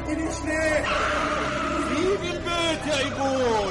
دخلتنيش ليه؟ سيب البيت يا ايجون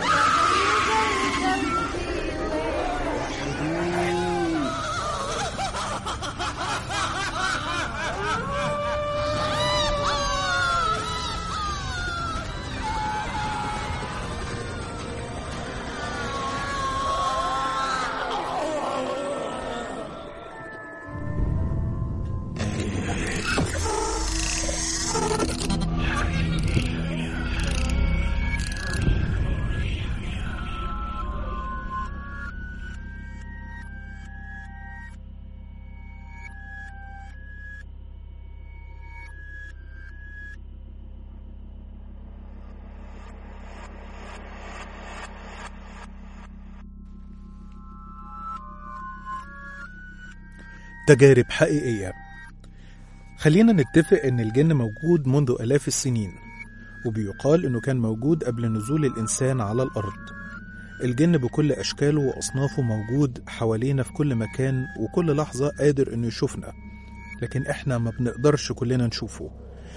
تجارب حقيقية خلينا نتفق إن الجن موجود منذ آلاف السنين وبيقال إنه كان موجود قبل نزول الإنسان على الأرض الجن بكل أشكاله وأصنافه موجود حوالينا في كل مكان وكل لحظة قادر إنه يشوفنا لكن إحنا ما بنقدرش كلنا نشوفه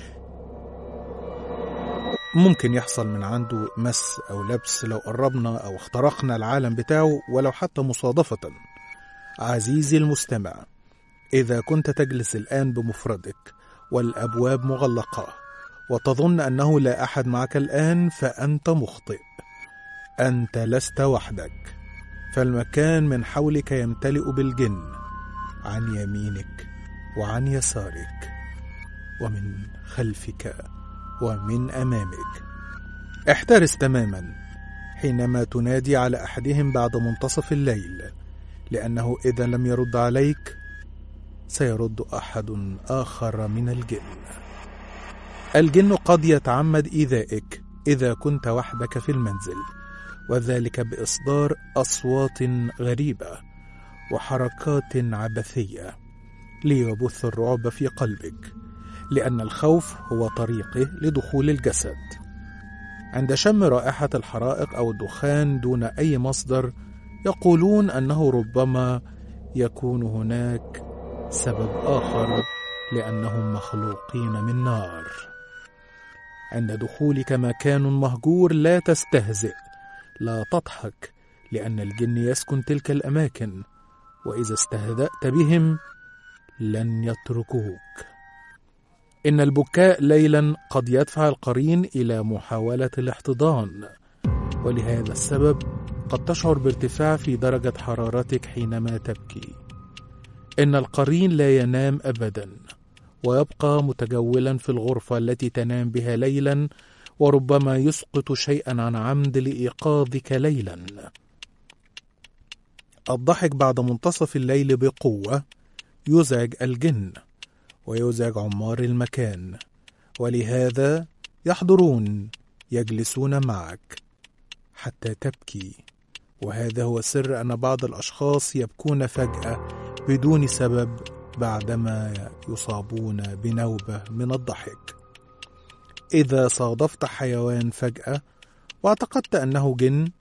ممكن يحصل من عنده مس أو لبس لو قربنا أو اخترقنا العالم بتاعه ولو حتى مصادفة عزيزي المستمع إذا كنت تجلس الآن بمفردك والأبواب مغلقة وتظن أنه لا أحد معك الآن فأنت مخطئ أنت لست وحدك فالمكان من حولك يمتلئ بالجن عن يمينك وعن يسارك ومن خلفك ومن أمامك احترس تماما حينما تنادي على أحدهم بعد منتصف الليل لأنه إذا لم يرد عليك سيرد أحد آخر من الجن الجن قد يتعمد إيذائك إذا كنت وحدك في المنزل وذلك بإصدار أصوات غريبة وحركات عبثية ليبث الرعب في قلبك لأن الخوف هو طريقه لدخول الجسد عند شم رائحة الحرائق أو الدخان دون أي مصدر يقولون أنه ربما يكون هناك سبب آخر لأنهم مخلوقين من نار عند دخولك مكان مهجور لا تستهزئ لا تضحك لأن الجن يسكن تلك الأماكن وإذا استهزأت بهم لن يتركوك إن البكاء ليلا قد يدفع القرين إلى محاولة الاحتضان ولهذا السبب قد تشعر بارتفاع في درجة حرارتك حينما تبكي إن القرين لا ينام أبدا ويبقى متجولا في الغرفة التي تنام بها ليلا وربما يسقط شيئا عن عمد لإيقاظك ليلا الضحك بعد منتصف الليل بقوة يزعج الجن ويزعج عمار المكان ولهذا يحضرون يجلسون معك حتى تبكي وهذا هو سر أن بعض الأشخاص يبكون فجأة بدون سبب بعدما يصابون بنوبة من الضحك إذا صادفت حيوان فجأة واعتقدت أنه جن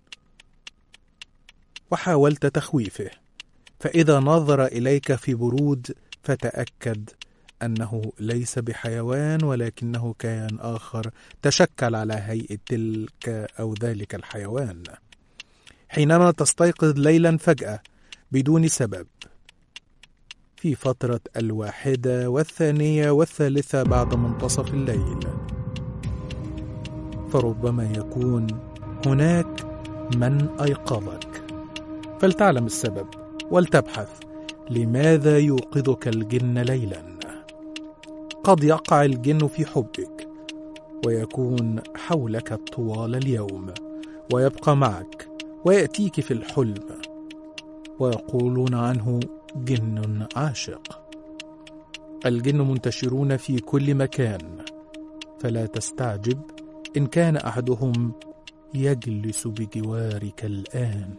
وحاولت تخويفه فإذا نظر إليك في برود فتأكد أنه ليس بحيوان ولكنه كيان آخر تشكل على هيئة تلك أو ذلك الحيوان حينما تستيقظ ليلا فجأة بدون سبب في فترة الواحدة والثانية والثالثة بعد منتصف الليل فربما يكون هناك من أيقظك فلتعلم السبب ولتبحث لماذا يوقظك الجن ليلا قد يقع الجن في حبك ويكون حولك طوال اليوم ويبقى معك ويأتيك في الحلم ويقولون عنه جن عاشق الجن منتشرون في كل مكان فلا تستعجب إن كان أحدهم يجلس بجوارك الآن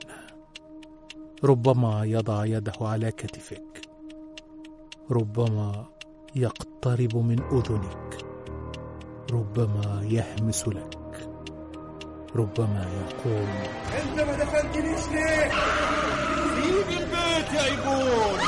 ربما يضع يده على كتفك ربما يقترب من اذنك ربما يهمس لك ربما يقول انت ما دخلتنيش ليه؟ سيب البيت يا ايجون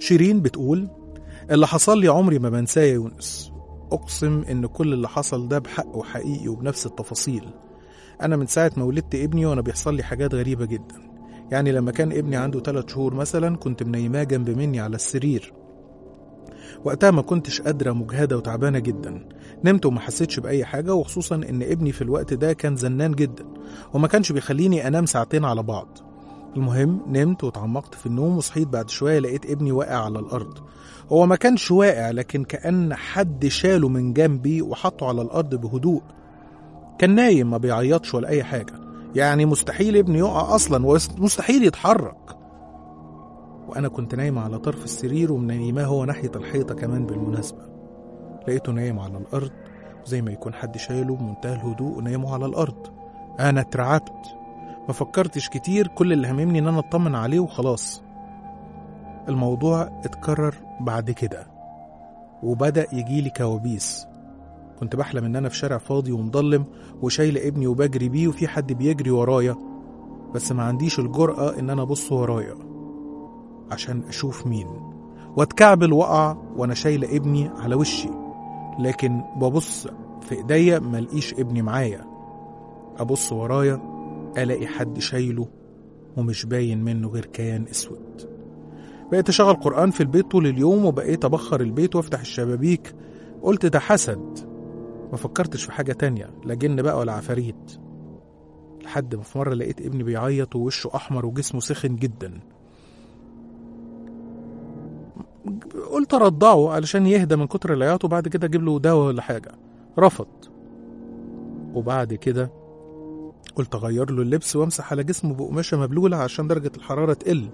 شيرين بتقول اللي حصل لي عمري ما بنساه يا يونس أقسم إن كل اللي حصل ده بحق وحقيقي وبنفس التفاصيل أنا من ساعة ما ولدت ابني وأنا بيحصل لي حاجات غريبة جدا يعني لما كان ابني عنده 3 شهور مثلا كنت منيماه جنب مني على السرير وقتها ما كنتش قادرة مجهدة وتعبانة جدا نمت وما حسيتش بأي حاجة وخصوصا إن ابني في الوقت ده كان زنان جدا وما كانش بيخليني أنام ساعتين على بعض المهم نمت وتعمقت في النوم وصحيت بعد شوية لقيت ابني واقع على الأرض هو ما كانش واقع لكن كأن حد شاله من جنبي وحطه على الأرض بهدوء كان نايم ما بيعيطش ولا أي حاجة يعني مستحيل ابني يقع أصلا ومستحيل يتحرك وأنا كنت نايمة على طرف السرير ومنيماه هو ناحية الحيطة كمان بالمناسبة لقيته نايم على الأرض زي ما يكون حد شايله بمنتهى الهدوء ونايمه على الأرض أنا اترعبت ما فكرتش كتير كل اللي هممني إن أنا أطمن عليه وخلاص الموضوع اتكرر بعد كده وبدأ يجيلي كوابيس كنت بحلم إن أنا في شارع فاضي ومضلم وشايلة ابني وبجري بيه وفي حد بيجري ورايا بس ما عنديش الجرأة إن أنا أبص ورايا عشان أشوف مين واتكعبل وقع وأنا شايلة ابني على وشي لكن ببص في إيديا ملقيش ابني معايا أبص ورايا ألاقي حد شايله ومش باين منه غير كيان أسود بقيت أشغل قرآن في البيت طول اليوم وبقيت أبخر البيت وأفتح الشبابيك قلت ده حسد ما فكرتش في حاجة تانية لا جن بقى ولا عفاريت لحد ما في مرة لقيت ابني بيعيط ووشه أحمر وجسمه سخن جدا قلت ارضعه علشان يهدى من كتر العياط وبعد كده اجيب له دواء ولا حاجه رفض وبعد كده قلت اغير له اللبس وامسح على جسمه بقماشه مبلوله عشان درجه الحراره تقل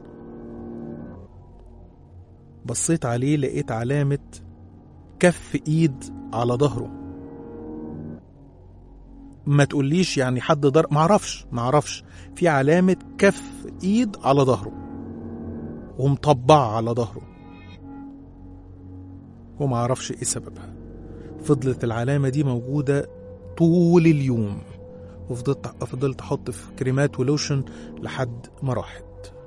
بصيت عليه لقيت علامه كف ايد على ظهره ما تقوليش يعني حد ضر معرفش معرفش في علامه كف ايد على ظهره ومطبعه على ظهره وما اعرفش ايه سببها فضلت العلامة دي موجودة طول اليوم وفضلت فضلت احط في كريمات ولوشن لحد ما راحت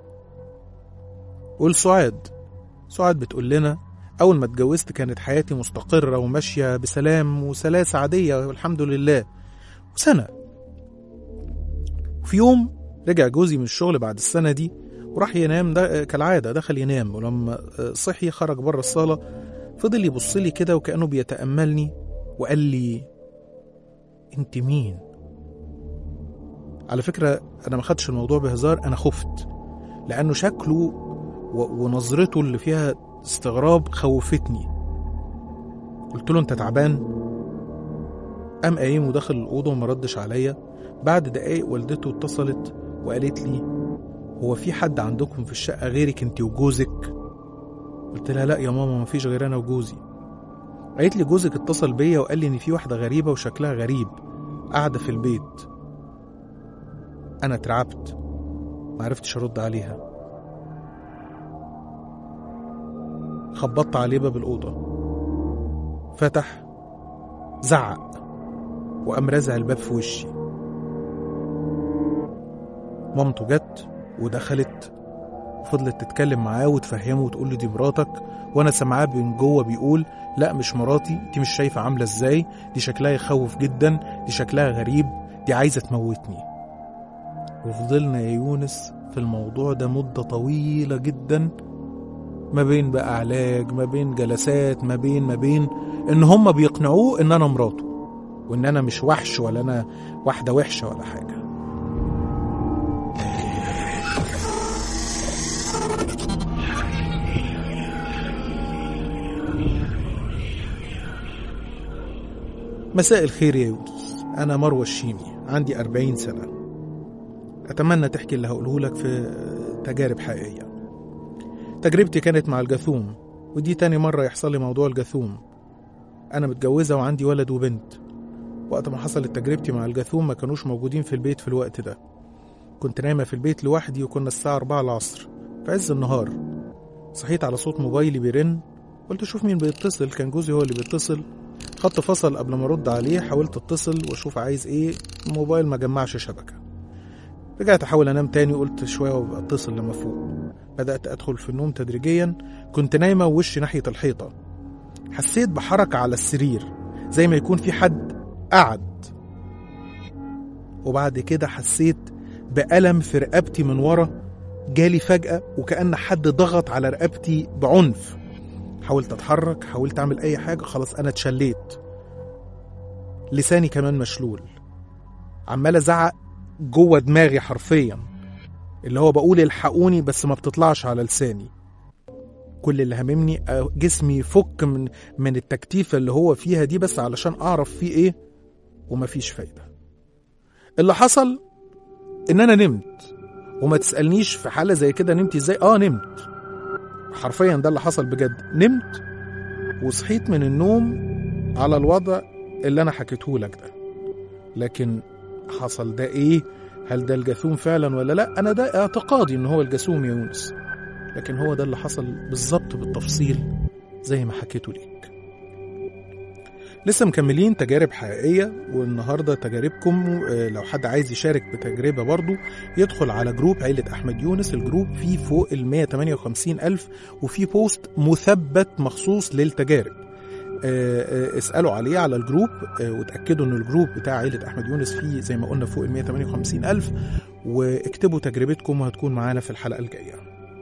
قول سعاد سعاد بتقول لنا أول ما اتجوزت كانت حياتي مستقرة وماشية بسلام وسلاسة عادية والحمد لله وسنة في يوم رجع جوزي من الشغل بعد السنة دي وراح ينام ده كالعادة دخل ينام ولما صحي خرج بره الصالة فضل يبص لي كده وكأنه بيتأملني وقال لي انت مين على فكرة أنا ما خدتش الموضوع بهزار أنا خفت لأنه شكله و- ونظرته اللي فيها استغراب خوفتني قلت له أنت تعبان قام قايم ودخل الأوضة وما ردش عليا بعد دقايق والدته اتصلت وقالت لي هو في حد عندكم في الشقة غيرك انت وجوزك قلت لها لا يا ماما مفيش غير انا وجوزي قالت لي جوزك اتصل بيا وقال لي ان في واحده غريبه وشكلها غريب قاعده في البيت انا اترعبت معرفتش ارد عليها خبطت عليه باب الاوضه فتح زعق وقام رازع الباب في وشي مامته جت ودخلت وفضلت تتكلم معاه وتفهمه وتقول له دي مراتك وانا سامعاه من جوه بيقول لا مش مراتي انت مش شايفه عامله ازاي دي شكلها يخوف جدا دي شكلها غريب دي عايزه تموتني وفضلنا يا يونس في الموضوع ده مده طويله جدا ما بين بقى علاج ما بين جلسات ما بين ما بين ان هم بيقنعوه ان انا مراته وان انا مش وحش ولا انا واحده وحشه ولا حاجه مساء الخير يا يونس أنا مروة الشيمي عندي أربعين سنة أتمنى تحكي اللي هقوله لك في تجارب حقيقية تجربتي كانت مع الجاثوم ودي تاني مرة يحصل لي موضوع الجاثوم أنا متجوزة وعندي ولد وبنت وقت ما حصلت تجربتي مع الجاثوم ما كانوش موجودين في البيت في الوقت ده كنت نايمة في البيت لوحدي وكنا الساعة أربعة العصر في عز النهار صحيت على صوت موبايلي بيرن قلت اشوف مين بيتصل كان جوزي هو اللي بيتصل خط فصل قبل ما ارد عليه حاولت اتصل واشوف عايز ايه الموبايل ما جمعش شبكه رجعت احاول انام تاني قلت شويه وابقى اتصل لما فوق بدات ادخل في النوم تدريجيا كنت نايمه ووشي ناحيه الحيطه حسيت بحركه على السرير زي ما يكون في حد قعد وبعد كده حسيت بألم في رقبتي من ورا جالي فجأة وكأن حد ضغط على رقبتي بعنف حاولت أتحرك حاولت أعمل أي حاجة خلاص أنا اتشليت لساني كمان مشلول عمال أزعق جوه دماغي حرفيا اللي هو بقول الحقوني بس ما بتطلعش على لساني كل اللي هممني آه، جسمي يفك من من التكتيفة اللي هو فيها دي بس علشان أعرف فيه إيه ومفيش فايدة اللي حصل إن أنا نمت وما تسألنيش في حالة زي كده نمت إزاي آه نمت حرفيا ده اللي حصل بجد نمت وصحيت من النوم على الوضع اللي أنا حكيته لك ده لكن حصل ده إيه هل ده الجاثوم فعلا ولا لا أنا ده اعتقادي إن هو الجاثوم يا يونس لكن هو ده اللي حصل بالظبط بالتفصيل زي ما حكيته ليك لسه مكملين تجارب حقيقية والنهاردة تجاربكم آه، لو حد عايز يشارك بتجربة برضو يدخل على جروب عيلة أحمد يونس الجروب فيه فوق ال 158 ألف وفيه بوست مثبت مخصوص للتجارب آه، آه، اسألوا عليه على الجروب آه، وتأكدوا ان الجروب بتاع عيلة أحمد يونس فيه زي ما قلنا فوق ال 158 ألف واكتبوا تجربتكم وهتكون معانا في الحلقة الجاية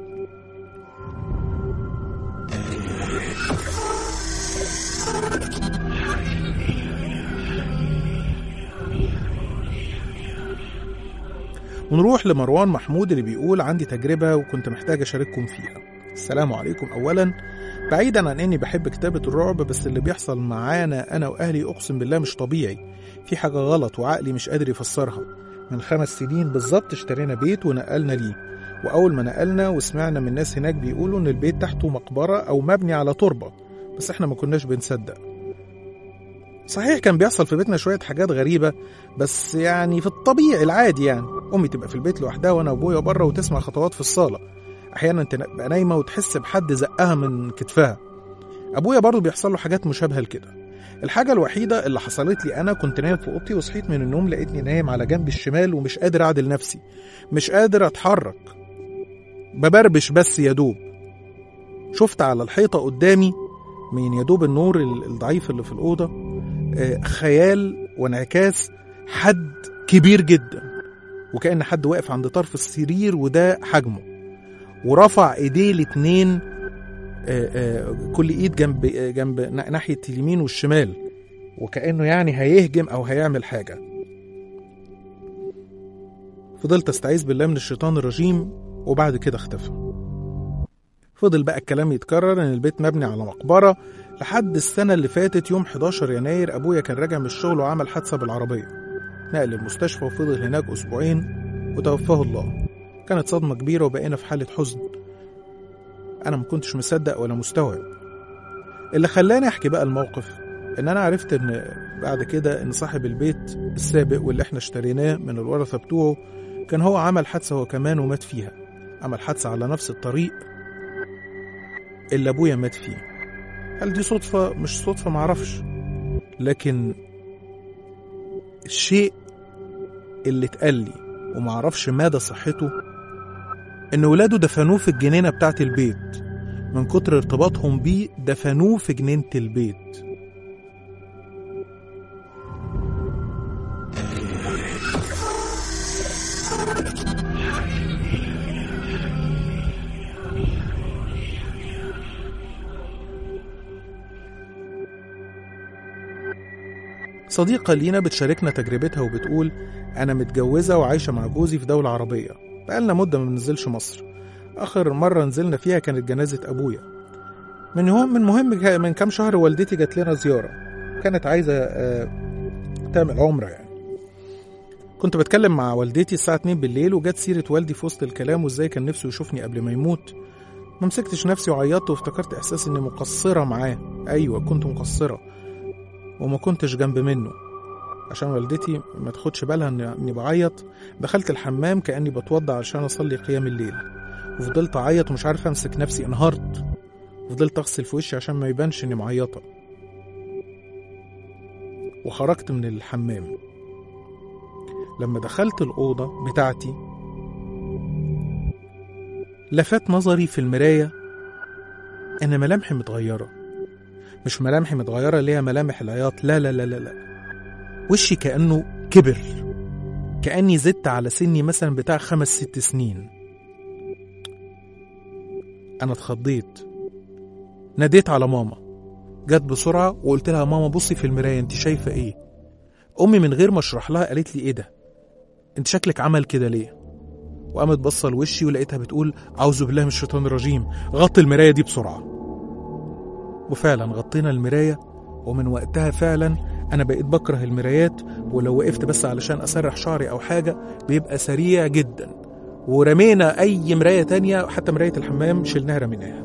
ونروح لمروان محمود اللي بيقول عندي تجربة وكنت محتاج أشارككم فيها السلام عليكم أولا بعيدا عن إني بحب كتابة الرعب بس اللي بيحصل معانا أنا وأهلي أقسم بالله مش طبيعي في حاجة غلط وعقلي مش قادر يفسرها من خمس سنين بالظبط اشترينا بيت ونقلنا ليه وأول ما نقلنا وسمعنا من ناس هناك بيقولوا إن البيت تحته مقبرة أو مبني على تربة بس إحنا ما كناش بنصدق صحيح كان بيحصل في بيتنا شوية حاجات غريبة بس يعني في الطبيعي العادي يعني أمي تبقى في البيت لوحدها وأنا وأبويا بره وتسمع خطوات في الصالة أحيانا تبقى نايمة وتحس بحد زقها من كتفها أبويا برضه بيحصل له حاجات مشابهة لكده الحاجة الوحيدة اللي حصلت لي أنا كنت نايم في أوضتي وصحيت من النوم لقيتني نايم على جنبي الشمال ومش قادر أعدل نفسي مش قادر أتحرك ببربش بس يا دوب شفت على الحيطة قدامي من يا دوب النور ال- الضعيف اللي في الأوضة آه، خيال وانعكاس حد كبير جدا وكأن حد واقف عند طرف السرير وده حجمه ورفع ايديه الاتنين آه، آه، كل ايد جنب آه، جنب نا- ناحية اليمين والشمال وكأنه يعني هيهجم او هيعمل حاجة فضلت استعيذ بالله من الشيطان الرجيم وبعد كده اختفى فضل بقى الكلام يتكرر ان البيت مبني على مقبرة لحد السنة اللي فاتت يوم 11 يناير أبويا كان راجع من الشغل وعمل حادثة بالعربية نقل المستشفى وفضل هناك أسبوعين وتوفاه الله كانت صدمة كبيرة وبقينا في حالة حزن أنا ما كنتش مصدق ولا مستوعب اللي خلاني أحكي بقى الموقف إن أنا عرفت إن بعد كده إن صاحب البيت السابق واللي إحنا اشتريناه من الورثة بتوعه كان هو عمل حادثة هو كمان ومات فيها عمل حادثة على نفس الطريق اللي أبويا مات فيه هل دي صدفة مش صدفة معرفش لكن الشيء اللي اتقال لي ومعرفش مدى صحته ان ولاده دفنوه في الجنينة بتاعت البيت من كتر ارتباطهم بيه دفنوه في جنينة البيت صديقة لينا بتشاركنا تجربتها وبتقول أنا متجوزة وعايشة مع جوزي في دولة عربية بقالنا مدة ما بننزلش مصر آخر مرة نزلنا فيها كانت جنازة أبويا من هم من مهم من كام شهر والدتي جات لنا زيارة كانت عايزة آه، تعمل عمرة يعني كنت بتكلم مع والدتي الساعة 2 بالليل وجت سيرة والدي في وسط الكلام وازاي كان نفسه يشوفني قبل ما يموت ما مسكتش نفسي وعيطت وافتكرت إحساس إني مقصرة معاه أيوة كنت مقصرة وما كنتش جنب منه عشان والدتي ما تاخدش بالها إن- اني بعيط دخلت الحمام كاني بتوضى عشان اصلي قيام الليل وفضلت اعيط ومش عارف امسك نفسي انهارت فضلت اغسل في وشي عشان ما يبانش اني معيطه وخرجت من الحمام لما دخلت الأوضة بتاعتي لفت نظري في المراية إن ملامحي متغيرة مش ملامحي متغيرة اللي هي ملامح العياط لا لا لا لا لا وشي كأنه كبر كأني زدت على سني مثلا بتاع خمس ست سنين أنا اتخضيت ناديت على ماما جت بسرعة وقلت لها ماما بصي في المراية انت شايفة ايه أمي من غير ما أشرح لها قالت لي ايه ده انت شكلك عمل كده ليه وقامت بصة لوشي ولقيتها بتقول أعوذ بالله من الشيطان الرجيم غطي المراية دي بسرعة وفعلا غطينا المراية ومن وقتها فعلا أنا بقيت بكره المرايات ولو وقفت بس علشان أسرح شعري أو حاجة بيبقى سريع جدا ورمينا أي مراية تانية حتى مراية الحمام شلناها رميناها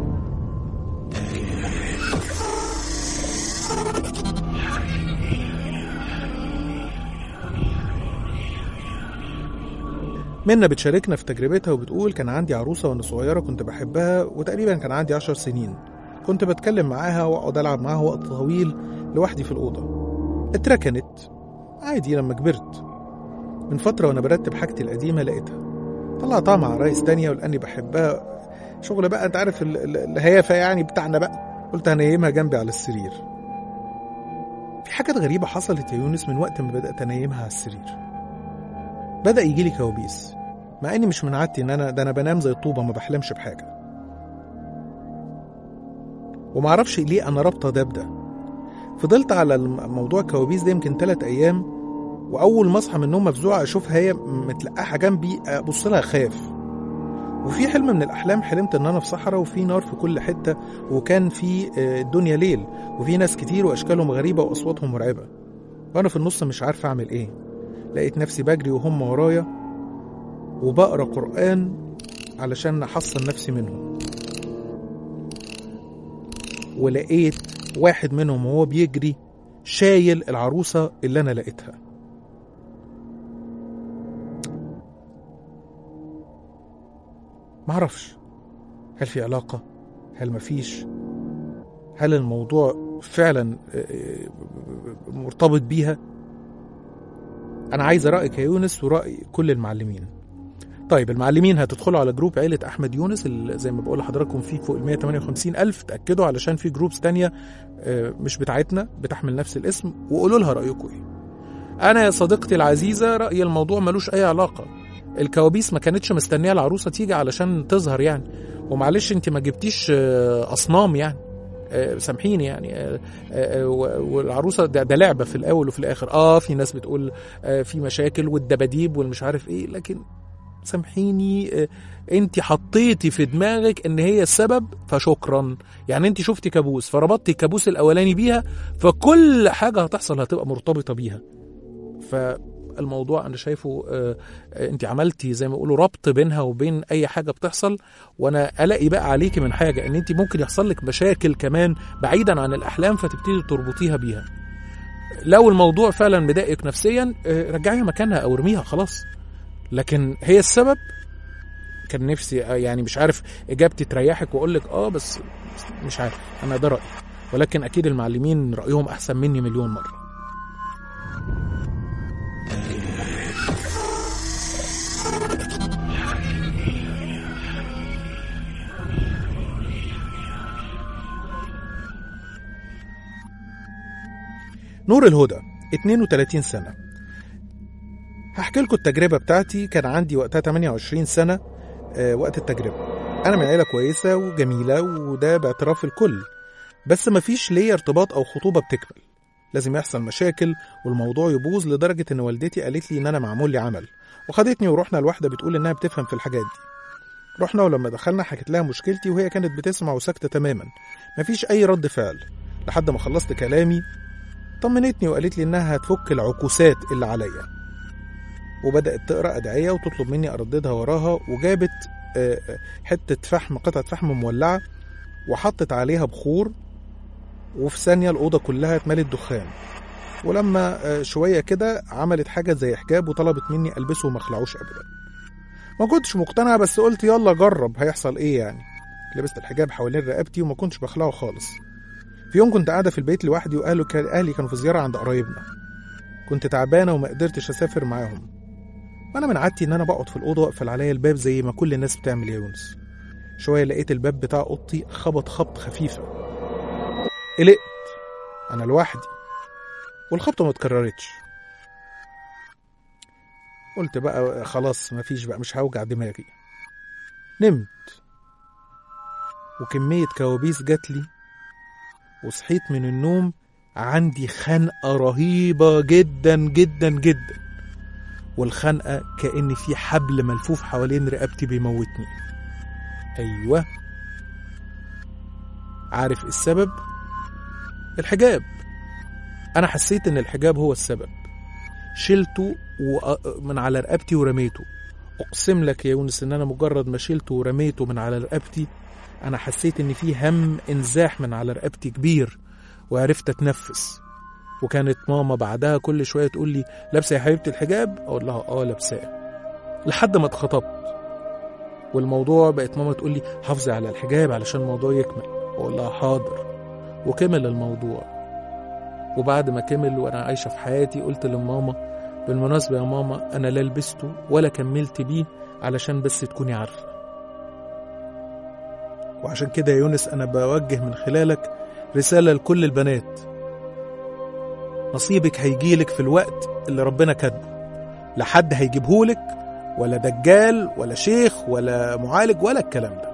منا بتشاركنا في تجربتها وبتقول كان عندي عروسة وأنا صغيرة كنت بحبها وتقريبا كان عندي عشر سنين كنت بتكلم معاها وأقعد ألعب معاها وقت طويل لوحدي في الأوضة اتركنت عادي لما كبرت من فترة وأنا برتب حاجتي القديمة لقيتها طلعتها مع عرايس تانية ولأني بحبها شغل بقى أنت عارف ال- ال- الهيافة يعني بتاعنا بقى قلت هنيمها جنبي على السرير في حاجات غريبة حصلت يا يونس من وقت ما بدأت أنيمها على السرير بدأ يجيلي كوابيس مع اني مش من عادتي ان انا ده انا بنام زي الطوبه ما بحلمش بحاجه ومعرفش ليه انا رابطه ده بده فضلت على الم- موضوع الكوابيس ده يمكن ثلاث ايام واول ما اصحى من النوم مفزوعه اشوفها هي متلقحه جنبي ابص لها اخاف وفي حلم من الاحلام حلمت ان انا في صحراء وفي نار في كل حته وكان في آه، الدنيا ليل وفي ناس كتير واشكالهم غريبه واصواتهم مرعبه وانا في النص مش عارف اعمل ايه لقيت نفسي بجري وهم ورايا وبقرا قرآن علشان أحصن نفسي منهم ولقيت واحد منهم وهو بيجري شايل العروسة اللي أنا لقيتها معرفش هل في علاقة هل مفيش هل الموضوع فعلا آه، آه، مرتبط بيها أنا عايز رأيك يا يونس ورأي كل المعلمين طيب المعلمين هتدخلوا على جروب عيلة أحمد يونس اللي زي ما بقول لحضراتكم فيه فوق ال 158 ألف تأكدوا علشان في جروبس تانية آه، مش بتاعتنا بتحمل نفس الاسم وقولوا لها رأيكم إيه أنا يا صديقتي العزيزة رأيي الموضوع ملوش أي علاقة الكوابيس ما كانتش مستنية العروسة تيجي علشان تظهر يعني ومعلش انت ما جبتيش آه، أصنام يعني آه، سامحيني يعني آه، آه، و- والعروسه ده, ده لعبه في الاول وفي الاخر اه في ناس بتقول آه، في مشاكل والدباديب والمش عارف ايه لكن سامحيني آه، انت حطيتي في دماغك ان هي السبب فشكرا يعني انت شفتي كابوس فربطتي الكابوس الاولاني بيها فكل حاجه هتحصل هتبقى مرتبطه بيها فالموضوع انا شايفه آه، آه، انت عملتي زي ما يقولوا ربط بينها وبين اي حاجه بتحصل وانا قلقي بقى عليكي من حاجه ان انت ممكن يحصل لك مشاكل كمان بعيدا عن الاحلام فتبتدي تربطيها بيها لو الموضوع فعلا مضايقك نفسيا آه، رجعيها مكانها او ارميها خلاص لكن هي السبب كان نفسي آه، يعني مش عارف اجابتي تريحك واقول لك اه بس مش عارف انا ده رايي ولكن اكيد المعلمين رايهم احسن مني مليون مره نور الهدى 32 سنة هحكي لكم التجربة بتاعتي كان عندي وقتها 28 سنة آه، وقت التجربة أنا من عيلة كويسة وجميلة وده باعتراف الكل بس مفيش ليا ارتباط أو خطوبة بتكمل لازم يحصل مشاكل والموضوع يبوظ لدرجة إن والدتي قالت لي إن أنا معمول لي عمل وخدتني ورحنا لواحدة بتقول إنها بتفهم في الحاجات دي رحنا ولما دخلنا حكيت لها مشكلتي وهي كانت بتسمع وساكتة تماما مفيش أي رد فعل لحد ما خلصت كلامي طمنتني وقالت لي إنها هتفك العكوسات اللي عليا وبدأت تقرأ أدعية وتطلب مني أرددها وراها وجابت آه، آه، حتة فحم قطعة فحم مولعة وحطت عليها بخور وفي ثانية الأوضة كلها اتملت دخان ولما آه، شوية كده عملت حاجة زي حجاب وطلبت مني ألبسه وما اخلعوش أبدا ما كنتش مقتنع بس قلت يلا جرب هيحصل إيه يعني لبست الحجاب حوالين رقبتي وما كنتش بخلعه خالص في يوم كنت قاعدة في البيت لوحدي وأهله كان أهلي كانوا في زيارة عند قرايبنا كنت تعبانة وما قدرتش أسافر معاهم وأنا من عادتي إن أنا بقعد في الأوضة وأقفل عليا الباب زي ما كل الناس بتعمل يا يونس شوية لقيت الباب بتاع أوضتي خبط خبط خفيفة قلقت أنا لوحدي والخبطة ما اتكررتش قلت بقى خلاص مفيش بقى مش هوجع دماغي نمت وكمية كوابيس جاتلي وصحيت من النوم عندي خنقة رهيبة جدا جدا جدا والخنقة كأن في حبل ملفوف حوالين رقبتي بيموتني أيوة عارف إيه السبب؟ الحجاب أنا حسيت إن الحجاب هو السبب شلته و- من على رقبتي ورميته أقسم لك يا يونس إن أنا مجرد ما شلته ورميته من على رقبتي أنا حسيت إن في هم انزاح من على رقبتي كبير وعرفت أتنفس وكانت ماما بعدها كل شوية تقول لي لابسة يا حبيبتي الحجاب أقول لها آه لابساه لحد ما اتخطبت والموضوع بقت ماما تقول لي حافظي على الحجاب علشان الموضوع يكمل أقول لها حاضر وكمل الموضوع وبعد ما كمل وأنا عايشة في حياتي قلت لماما بالمناسبة يا ماما أنا لا لبسته ولا كملت بيه علشان بس تكوني عارفة وعشان كده يا يونس أنا بوجه من خلالك رسالة لكل البنات نصيبك هيجيلك في الوقت اللي ربنا كاتبه لا حد هيجيبهولك ولا دجال ولا شيخ ولا معالج ولا الكلام ده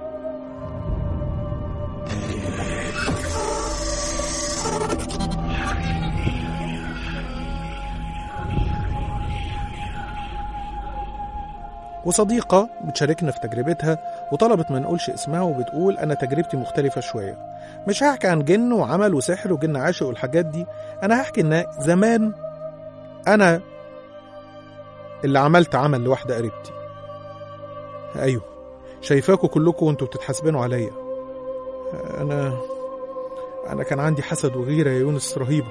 وصديقة بتشاركنا في تجربتها وطلبت ما نقولش اسمها وبتقول أنا تجربتي مختلفة شوية مش هحكي عن جن وعمل وسحر وجن عاشق والحاجات دي أنا هحكي إن زمان أنا اللي عملت عمل لواحدة قريبتي أيوه شايفاكوا كلكم وانتوا بتتحاسبنوا عليا أنا أنا كان عندي حسد وغيرة يا يونس رهيبة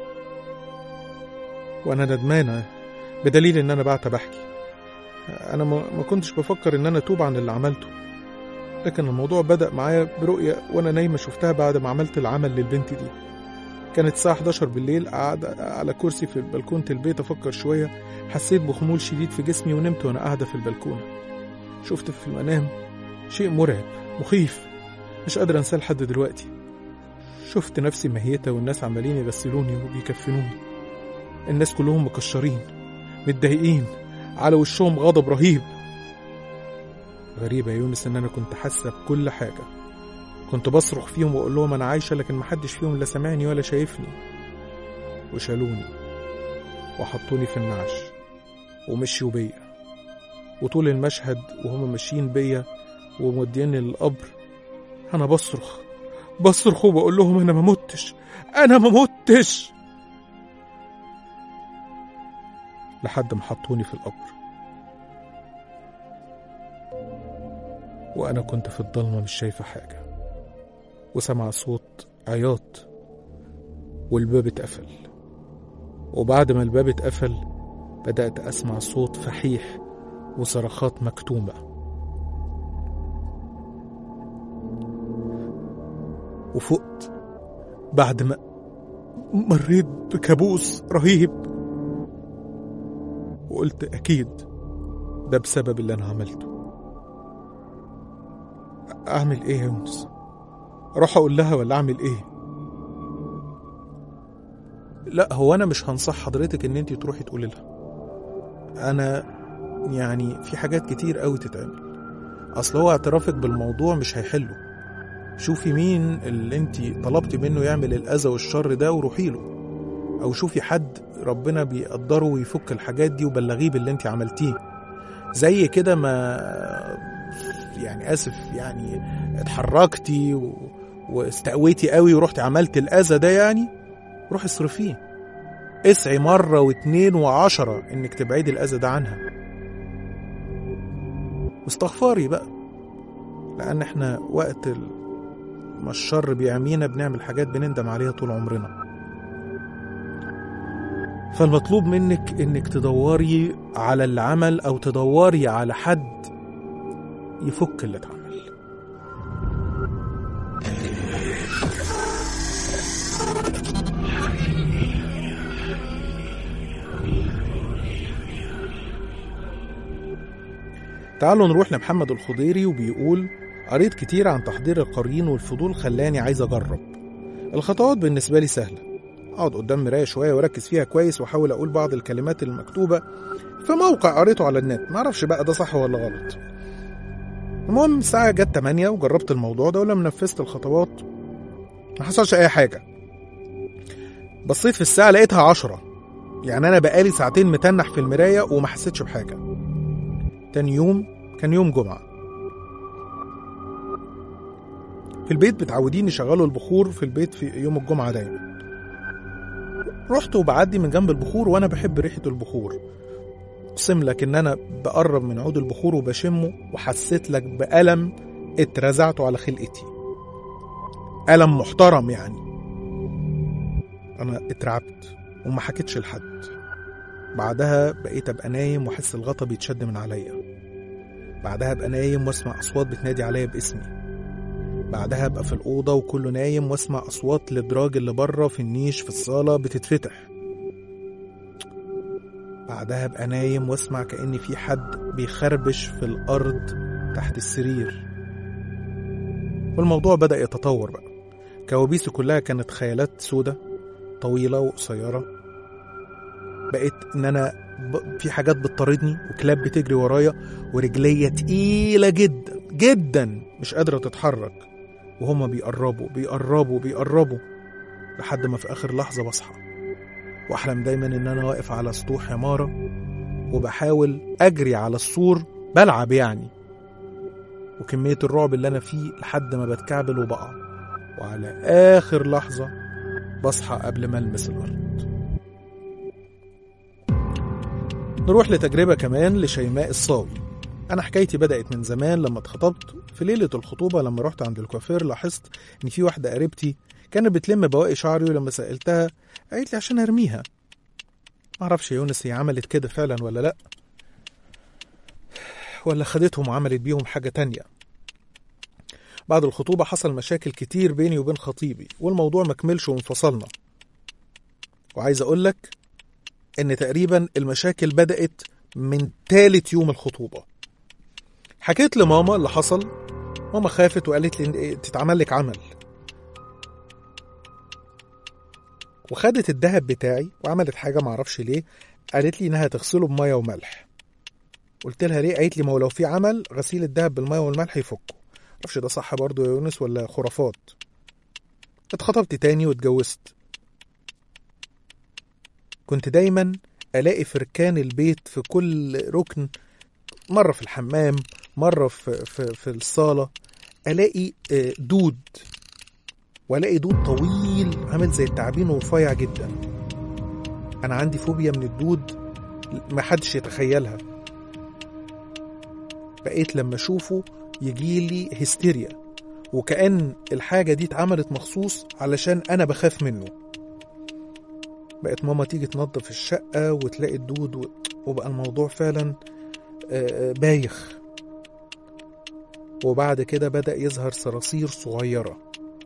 وأنا ندمانة بدليل إن أنا بعت بحكي أنا ما ما كنتش بفكر إن أنا أتوب عن اللي عملته لكن الموضوع بدأ معايا برؤية وأنا نايمة شفتها بعد ما عملت العمل للبنت دي كانت الساعة 11 بالليل قاعدة على كرسي في بلكونة البيت أفكر شوية حسيت بخمول شديد في جسمي ونمت وأنا قاعدة في البلكونة شفت في المنام شيء مرعب مخيف مش قادر أنساه لحد دلوقتي شفت نفسي ميتة والناس عمالين يغسلوني وبيكفنوني الناس كلهم مكشرين متضايقين على وشهم غضب رهيب غريبة يا يونس إن أنا كنت حاسة بكل حاجة كنت بصرخ فيهم وأقول لهم أنا عايشة لكن محدش فيهم لا سامعني ولا شايفني وشالوني وحطوني في النعش ومشيوا بيا وطول المشهد وهم ماشيين بيا وموديني للقبر أنا بصرخ بصرخ وبقول لهم أنا ما متش أنا ما متش لحد ما حطوني في القبر وأنا كنت في الضلمة مش شايفة حاجة وسمع صوت عياط والباب اتقفل وبعد ما الباب اتقفل بدأت أسمع صوت فحيح وصرخات مكتومة وفقت بعد ما مريت بكابوس رهيب وقلت أكيد ده بسبب اللي أنا عملته أعمل إيه يا يونس؟ أروح أقول لها ولا أعمل إيه؟ لا هو أنا مش هنصح حضرتك إن أنت تروحي تقولي لها أنا يعني في حاجات كتير قوي تتعمل أصل هو اعترافك بالموضوع مش هيحله شوفي مين اللي انت طلبتي منه يعمل الأذى والشر ده وروحي له أو شوفي حد ربنا بيقدره ويفك الحاجات دي وبلغيه باللي انت عملتيه زي كده ما يعني اسف يعني اتحركتي و... واستقويتي قوي ورحتي عملت الاذى ده يعني روحي اصرفيه اسعي مرة واتنين وعشرة انك تبعدي الاذى ده عنها واستغفري بقى لان احنا وقت ال... ما الشر بيعمينا بنعمل حاجات بنندم عليها طول عمرنا فالمطلوب منك انك تدوري على اللي عمل او تدوري على حد يفك اللي اتعمل تعالوا نروح لمحمد الخضيري وبيقول قريت كتير عن تحضير القرين والفضول خلاني عايز أجرب الخطوات بالنسبة لي سهلة أقعد قدام مراية شوية وأركز فيها كويس وأحاول أقول بعض الكلمات المكتوبة في موقع قريته على النت معرفش بقى ده صح ولا غلط المهم الساعة جت 8 وجربت الموضوع ده ولما نفذت الخطوات ما حصلش أي حاجة بصيت في الساعة لقيتها عشرة يعني أنا بقالي ساعتين متنح في المراية وما حسيتش بحاجة تاني يوم كان يوم جمعة في البيت متعودين يشغلوا البخور في البيت في يوم الجمعة دايما رحت وبعدي من جنب البخور وأنا بحب ريحة البخور أقسم لك إن أنا بقرب من عود البخور وبشمه وحسيت لك بألم اترزعته على خلقتي ألم محترم يعني أنا اترعبت وما حكيتش لحد بعدها بقيت أبقى نايم وأحس الغطا بيتشد من عليا بعدها أبقى نايم وأسمع أصوات بتنادي عليا باسمي بعدها أبقى في الأوضة وكله نايم وأسمع أصوات الإدراج اللي بره في النيش في الصالة بتتفتح بعدها أبقى نايم وأسمع كأن في حد بيخربش في الأرض تحت السرير والموضوع بدأ يتطور بقى كوابيسي كلها كانت خيالات سودة طويلة وقصيرة بقيت إن أنا ب... في حاجات بتطاردني وكلاب بتجري ورايا ورجليا تقيلة جدا جدا مش قادرة تتحرك وهما بيقربوا بيقربوا بيقربوا لحد ما في آخر لحظة بصحى وأحلم دايما إن أنا واقف على سطوح عمارة وبحاول أجري على السور بلعب يعني وكمية الرعب اللي أنا فيه لحد ما بتكعبل وبقع وعلى آخر لحظة بصحى قبل ما ألمس الأرض نروح لتجربة كمان لشيماء الصاوي أنا حكايتي بدأت من زمان لما اتخطبت في ليلة الخطوبة لما رحت عند الكوافير لاحظت إن في واحدة قريبتي كانت بتلم بواقي شعري ولما سألتها قالت لي عشان أرميها معرفش يا يونس هي عملت كده فعلا ولا لأ ولا خدتهم وعملت بيهم حاجة تانية بعد الخطوبة حصل مشاكل كتير بيني وبين خطيبي والموضوع مكملش وانفصلنا وعايز أقولك إن تقريبا المشاكل بدأت من تالت يوم الخطوبة حكيت لماما اللي حصل ماما خافت وقالت لي تتعمل لك عمل وخدت الذهب بتاعي وعملت حاجة معرفش ليه قالت لي إنها تغسله بمية وملح قلت لها ليه قالت لي ما هو لو في عمل غسيل الذهب بالمية والملح يفكه معرفش ده صح برضه يا يونس ولا خرافات اتخطبت تاني واتجوزت كنت دايما ألاقي فركان البيت في كل ركن مرة في الحمام مرة في, في, في الصالة ألاقي دود وألاقي دود طويل عامل زي التعابين ورفيع جدا أنا عندي فوبيا من الدود ما حدش يتخيلها بقيت لما أشوفه يجيلي هستيريا وكأن الحاجة دي اتعملت مخصوص علشان أنا بخاف منه بقت ماما تيجي تنظف الشقة وتلاقي الدود وبقى الموضوع فعلا بايخ وبعد كده بدأ يظهر صراصير صغيرة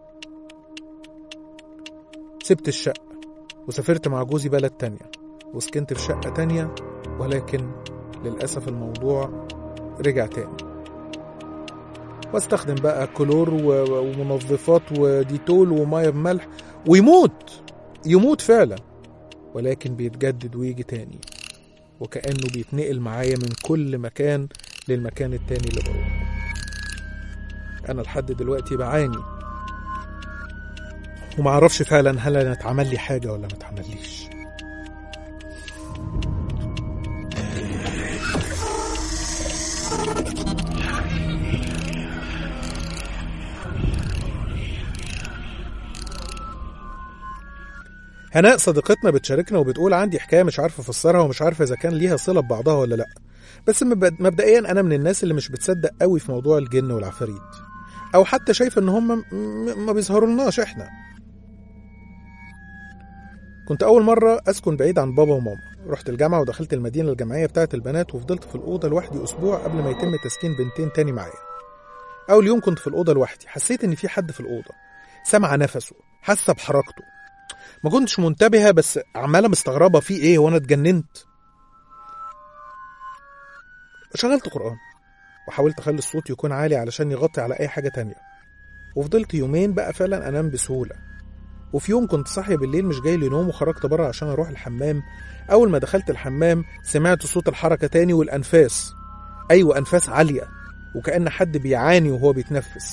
سبت الشقة وسافرت مع جوزي بلد تانية وسكنت في شقة تانية ولكن للأسف الموضوع رجع تاني واستخدم بقى كلور ومنظفات وديتول ومية بملح ويموت يموت فعلا ولكن بيتجدد ويجي تاني وكأنه بيتنقل معايا من كل مكان للمكان التاني اللي بروحه أنا لحد دلوقتي بعاني ومعرفش فعلا هل أنا اتعمل لي حاجة ولا ما اتعمليش هناء صديقتنا بتشاركنا وبتقول عندي حكايه مش عارفه افسرها ومش عارفه اذا كان ليها صله ببعضها ولا لا بس مبدئيا انا من الناس اللي مش بتصدق قوي في موضوع الجن والعفاريت او حتى شايفه ان هم ما بيظهرولناش احنا كنت اول مره اسكن بعيد عن بابا وماما رحت الجامعه ودخلت المدينه الجامعيه بتاعه البنات وفضلت في الاوضه لوحدي اسبوع قبل ما يتم تسكين بنتين تاني معايا اول يوم كنت في الاوضه لوحدي حسيت ان في حد في الاوضه سامعه نفسه حاسه بحركته ما كنتش منتبهة بس عمالة مستغربة في ايه وانا اتجننت شغلت قرآن وحاولت أخلي الصوت يكون عالي علشان يغطي على أي حاجة تانية وفضلت يومين بقى فعلا أنام بسهولة وفي يوم كنت صاحية بالليل مش جاي لي نوم وخرجت بره عشان أروح الحمام أول ما دخلت الحمام سمعت صوت الحركة تاني والأنفاس أيوة أنفاس عالية وكأن حد بيعاني وهو بيتنفس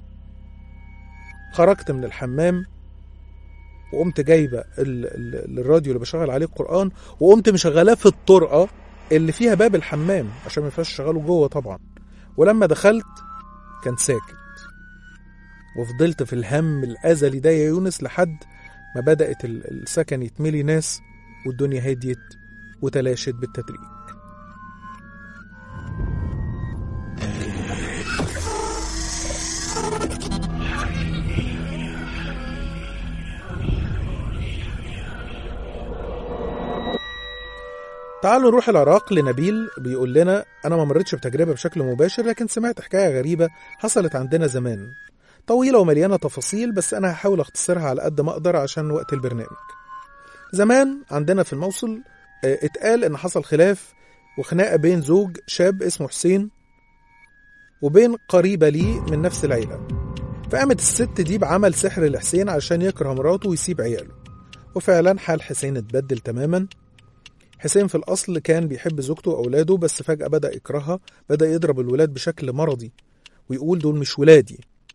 خرجت من الحمام وقمت جايبة ال- ال- الراديو اللي بشغل عليه القرآن وقمت مشغلاه في الطرقة اللي فيها باب الحمام عشان ما ينفعش تشغله جوه طبعا ولما دخلت كان ساكت وفضلت في الهم الأزلي ده يا يونس لحد ما بدأت ال- السكن يتملي ناس والدنيا هديت وتلاشت بالتدريج تعالوا نروح العراق لنبيل بيقول لنا أنا ما مريتش بتجربة بشكل مباشر لكن سمعت حكاية غريبة حصلت عندنا زمان طويلة ومليانة تفاصيل بس أنا هحاول أختصرها على قد ما أقدر عشان وقت البرنامج زمان عندنا في الموصل آه، اتقال إن حصل خلاف وخناقة بين زوج شاب اسمه حسين وبين قريبة ليه من نفس العيلة فقامت الست دي بعمل سحر لحسين عشان يكره مراته ويسيب عياله وفعلا حال حسين اتبدل تماما حسين في الأصل كان بيحب زوجته وأولاده بس فجأة بدأ يكرهها بدأ يضرب الولاد بشكل مرضي ويقول دول مش ولادي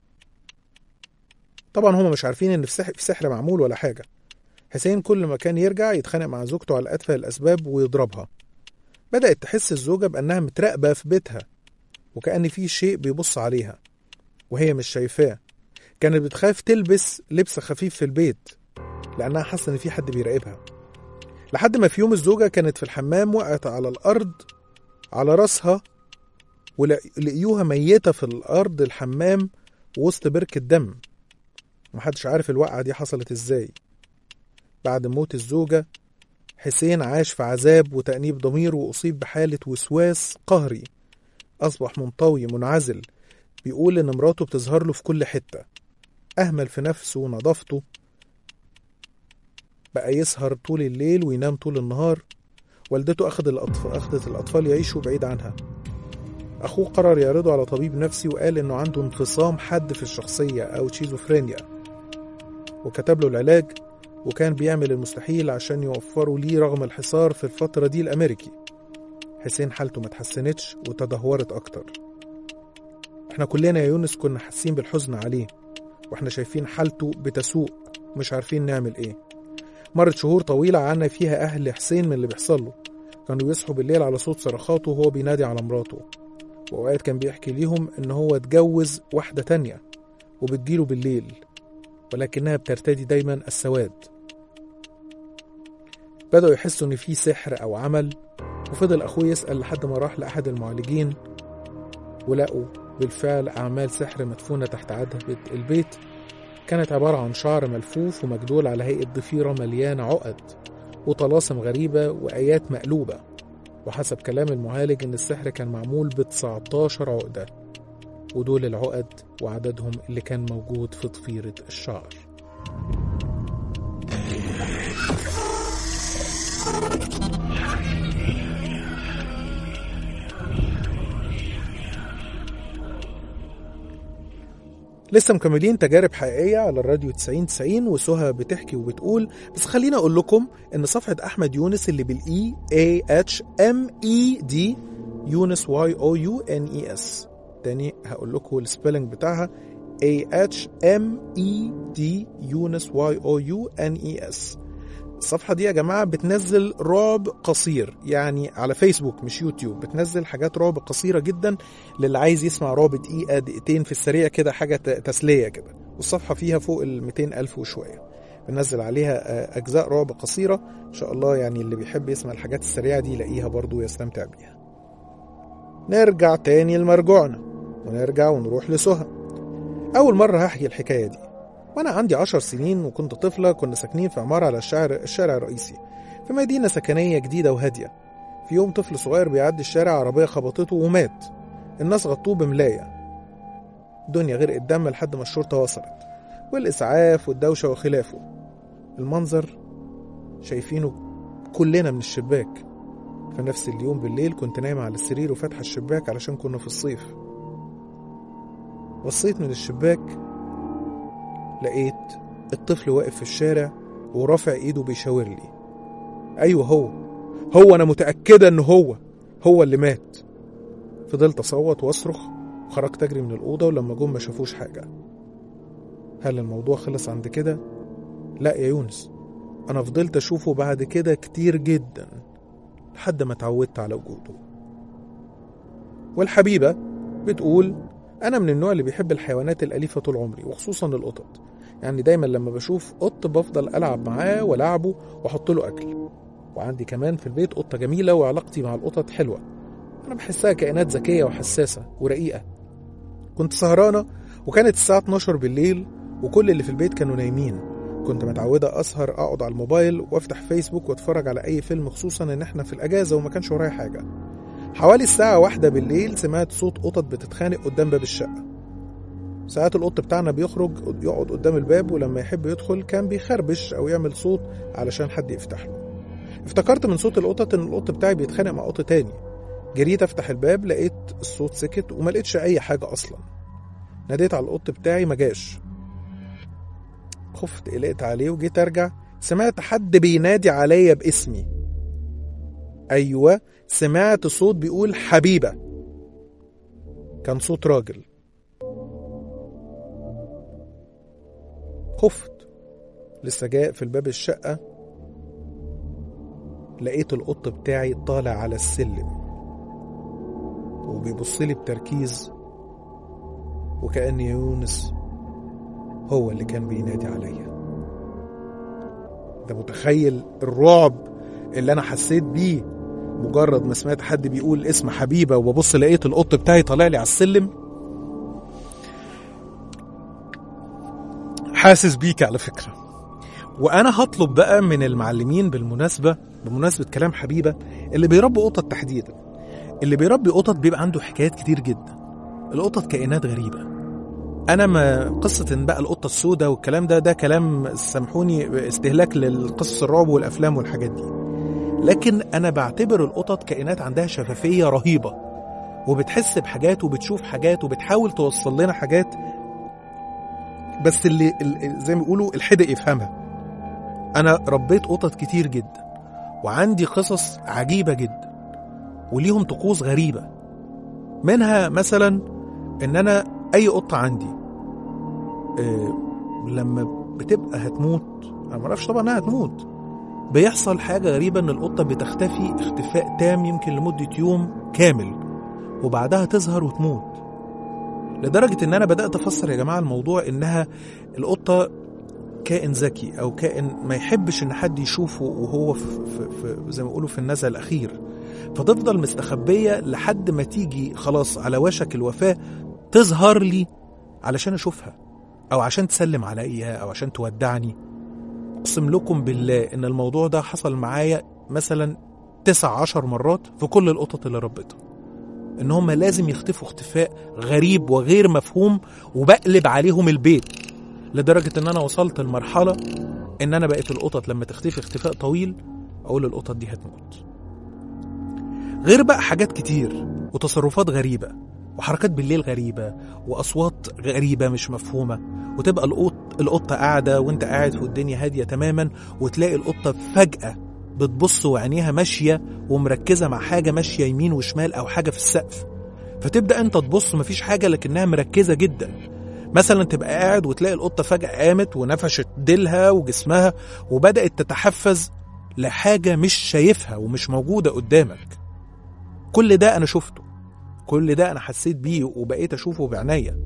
طبعا هما مش عارفين إن في سحر, في سحر معمول ولا حاجة حسين كل ما كان يرجع يتخانق مع زوجته على أتفه الأسباب ويضربها بدأت تحس الزوجة بأنها متراقبة في بيتها وكأن في شيء بيبص عليها وهي مش شايفاه كانت بتخاف تلبس لبس خفيف في البيت لأنها حاسة إن في حد بيراقبها لحد ما في يوم الزوجة كانت في الحمام وقعت على الأرض على راسها ولقيوها ميتة في الأرض الحمام وسط بركة دم محدش عارف الوقعة دي حصلت ازاي بعد موت الزوجة حسين عاش في عذاب وتأنيب ضمير وأصيب بحالة وسواس قهري أصبح منطوي منعزل بيقول إن مراته بتظهر له في كل حتة أهمل في نفسه ونظافته بقى يسهر طول الليل وينام طول النهار والدته أخذ الأطفال أخذت الأطفال يعيشوا بعيد عنها أخوه قرر يعرضه على طبيب نفسي وقال إنه عنده انفصام حد في الشخصية أو شيزوفرينيا وكتب له العلاج وكان بيعمل المستحيل عشان يوفروا ليه رغم الحصار في الفترة دي الأمريكي حسين حالته ما اتحسنتش وتدهورت أكتر احنا كلنا يا يونس كنا حاسين بالحزن عليه واحنا شايفين حالته بتسوء مش عارفين نعمل ايه مرت شهور طويلة عانى فيها أهل حسين من اللي بيحصل له كانوا بيصحوا بالليل على صوت صرخاته وهو بينادي على مراته وأوقات كان بيحكي ليهم إن هو اتجوز واحدة تانية وبتجيله بالليل ولكنها بترتدي دايما السواد بدأوا يحسوا إن في سحر أو عمل وفضل أخوه يسأل لحد ما راح لأحد المعالجين ولقوا بالفعل أعمال سحر مدفونة تحت عتبة البيت كانت عبارة عن شعر ملفوف ومجدول على هيئة ضفيرة مليانة عقد وطلاسم غريبة وآيات مقلوبة وحسب كلام المعالج إن السحر كان معمول ب 19 عقدة ودول العقد وعددهم اللي كان موجود في ضفيرة الشعر لسه مكملين تجارب حقيقية على الراديو 90 90 وسهى بتحكي وبتقول بس خليني أقول لكم إن صفحة أحمد يونس اللي بالإي A H M E D يونس Y O U N E S تاني هقول لكم السبيلنج بتاعها A H M E D يونس Y O U N E S الصفحة دي يا جماعة بتنزل رعب قصير يعني على فيسبوك مش يوتيوب بتنزل حاجات رعب قصيرة جدا للي عايز يسمع رعب دقيقة دقيقتين في السريع كده حاجة ت- تسلية كده والصفحة فيها فوق ال 200 ألف وشوية بنزل عليها آه، أجزاء رعب قصيرة إن شاء الله يعني اللي بيحب يسمع الحاجات السريعة دي يلاقيها برضو ويستمتع بيها نرجع تاني لمرجوعنا ونرجع ونروح لسهى أول مرة هحكي الحكاية دي وأنا عندي عشر سنين وكنت طفلة كنا ساكنين في عمارة على الشارع, الشارع الرئيسي في مدينة سكنية جديدة وهادية في يوم طفل صغير بيعدي الشارع عربية خبطته ومات الناس غطوه بملاية الدنيا غرقت دم لحد ما الشرطة وصلت والإسعاف والدوشة وخلافه المنظر شايفينه كلنا من الشباك فنفس اليوم بالليل كنت نايمة على السرير وفاتحة الشباك علشان كنا في الصيف بصيت من الشباك لقيت الطفل واقف في الشارع ورافع ايده بيشاور لي ايوه هو هو انا متأكدة ان هو هو اللي مات فضلت اصوت واصرخ وخرجت اجري من الأوضة ولما جم ما شافوش حاجة هل الموضوع خلص عند كده؟ لا يا يونس أنا فضلت أشوفه بعد كده كتير جدا لحد ما اتعودت على وجوده والحبيبة بتقول أنا من النوع اللي بيحب الحيوانات الأليفة طول عمري وخصوصا القطط يعني دايما لما بشوف قط بفضل ألعب معاه وألعبه وأحط له أكل وعندي كمان في البيت قطة جميلة وعلاقتي مع القطط حلوة أنا بحسها كائنات ذكية وحساسة ورقيقة كنت سهرانة وكانت الساعة 12 بالليل وكل اللي في البيت كانوا نايمين كنت متعودة أسهر أقعد على الموبايل وأفتح فيسبوك وأتفرج على أي فيلم خصوصا إن إحنا في الأجازة وما كانش ورايا حاجة حوالي الساعة واحدة بالليل سمعت صوت قطط بتتخانق قدام باب الشقة ساعات القط بتاعنا بيخرج يقعد قدام الباب ولما يحب يدخل كان بيخربش أو يعمل صوت علشان حد يفتح له افتكرت من صوت القطط إن القط بتاعي بيتخانق مع قط تاني جريت أفتح الباب لقيت الصوت سكت وما لقيتش أي حاجة أصلا ناديت على القط بتاعي ما جاش خفت قلقت عليه وجيت ارجع سمعت حد بينادي عليا باسمي ايوه سمعت صوت بيقول حبيبه كان صوت راجل خفت لسه جاء في الباب الشقه لقيت القط بتاعي طالع على السلم وبيبص لي بتركيز وكأن يونس هو اللي كان بينادي عليا ده متخيل الرعب اللي انا حسيت بيه مجرد ما سمعت حد بيقول اسم حبيبة وببص لقيت القط بتاعي طالع لي على السلم حاسس بيك على فكرة وانا هطلب بقى من المعلمين بالمناسبة بمناسبة كلام حبيبة اللي بيربوا قطط تحديدا اللي بيربي قطط بيبقى عنده حكايات كتير جدا القطط كائنات غريبة انا ما قصه ان بقى القطه السوداء والكلام ده ده كلام سامحوني استهلاك للقصص الرعب والافلام والحاجات دي لكن انا بعتبر القطط كائنات عندها شفافيه رهيبه وبتحس بحاجات وبتشوف حاجات وبتحاول توصل لنا حاجات بس اللي ال- زي ما بيقولوا الحدق يفهمها انا ربيت قطط كتير جدا وعندي قصص عجيبه جدا وليهم طقوس غريبه منها مثلا ان انا اي قطه عندي آه، لما بتبقى هتموت انا ما اعرفش طبعا انها هتموت بيحصل حاجه غريبه ان القطه بتختفي اختفاء تام يمكن لمده يوم كامل وبعدها تظهر وتموت لدرجه ان انا بدات افسر يا جماعه الموضوع انها القطه كائن ذكي او كائن ما يحبش ان حد يشوفه وهو في, في, في زي ما بيقولوا في النزع الاخير فتفضل مستخبيه لحد ما تيجي خلاص على وشك الوفاه تظهر لي علشان اشوفها او عشان تسلم عليا او عشان تودعني اقسم لكم بالله ان الموضوع ده حصل معايا مثلا تسع عشر مرات في كل القطط اللي ربيتها ان هم لازم يختفوا اختفاء غريب وغير مفهوم وبقلب عليهم البيت لدرجة ان انا وصلت لمرحلة ان انا بقيت القطط لما تختفي اختفاء طويل اقول القطط دي هتموت غير بقى حاجات كتير وتصرفات غريبة وحركات بالليل غريبة وأصوات غريبة مش مفهومة وتبقى القط القطة قاعدة وانت قاعد في الدنيا هادية تماما وتلاقي القطة فجأة بتبص وعينيها ماشية ومركزة مع حاجة ماشية يمين وشمال أو حاجة في السقف فتبدأ انت تبص مفيش حاجة لكنها مركزة جدا مثلا تبقى قاعد وتلاقي القطة فجأة قامت ونفشت ديلها وجسمها وبدأت تتحفز لحاجة مش شايفها ومش موجودة قدامك كل ده أنا شفته كل ده أنا حسيت بيه وبقيت أشوفه بعناية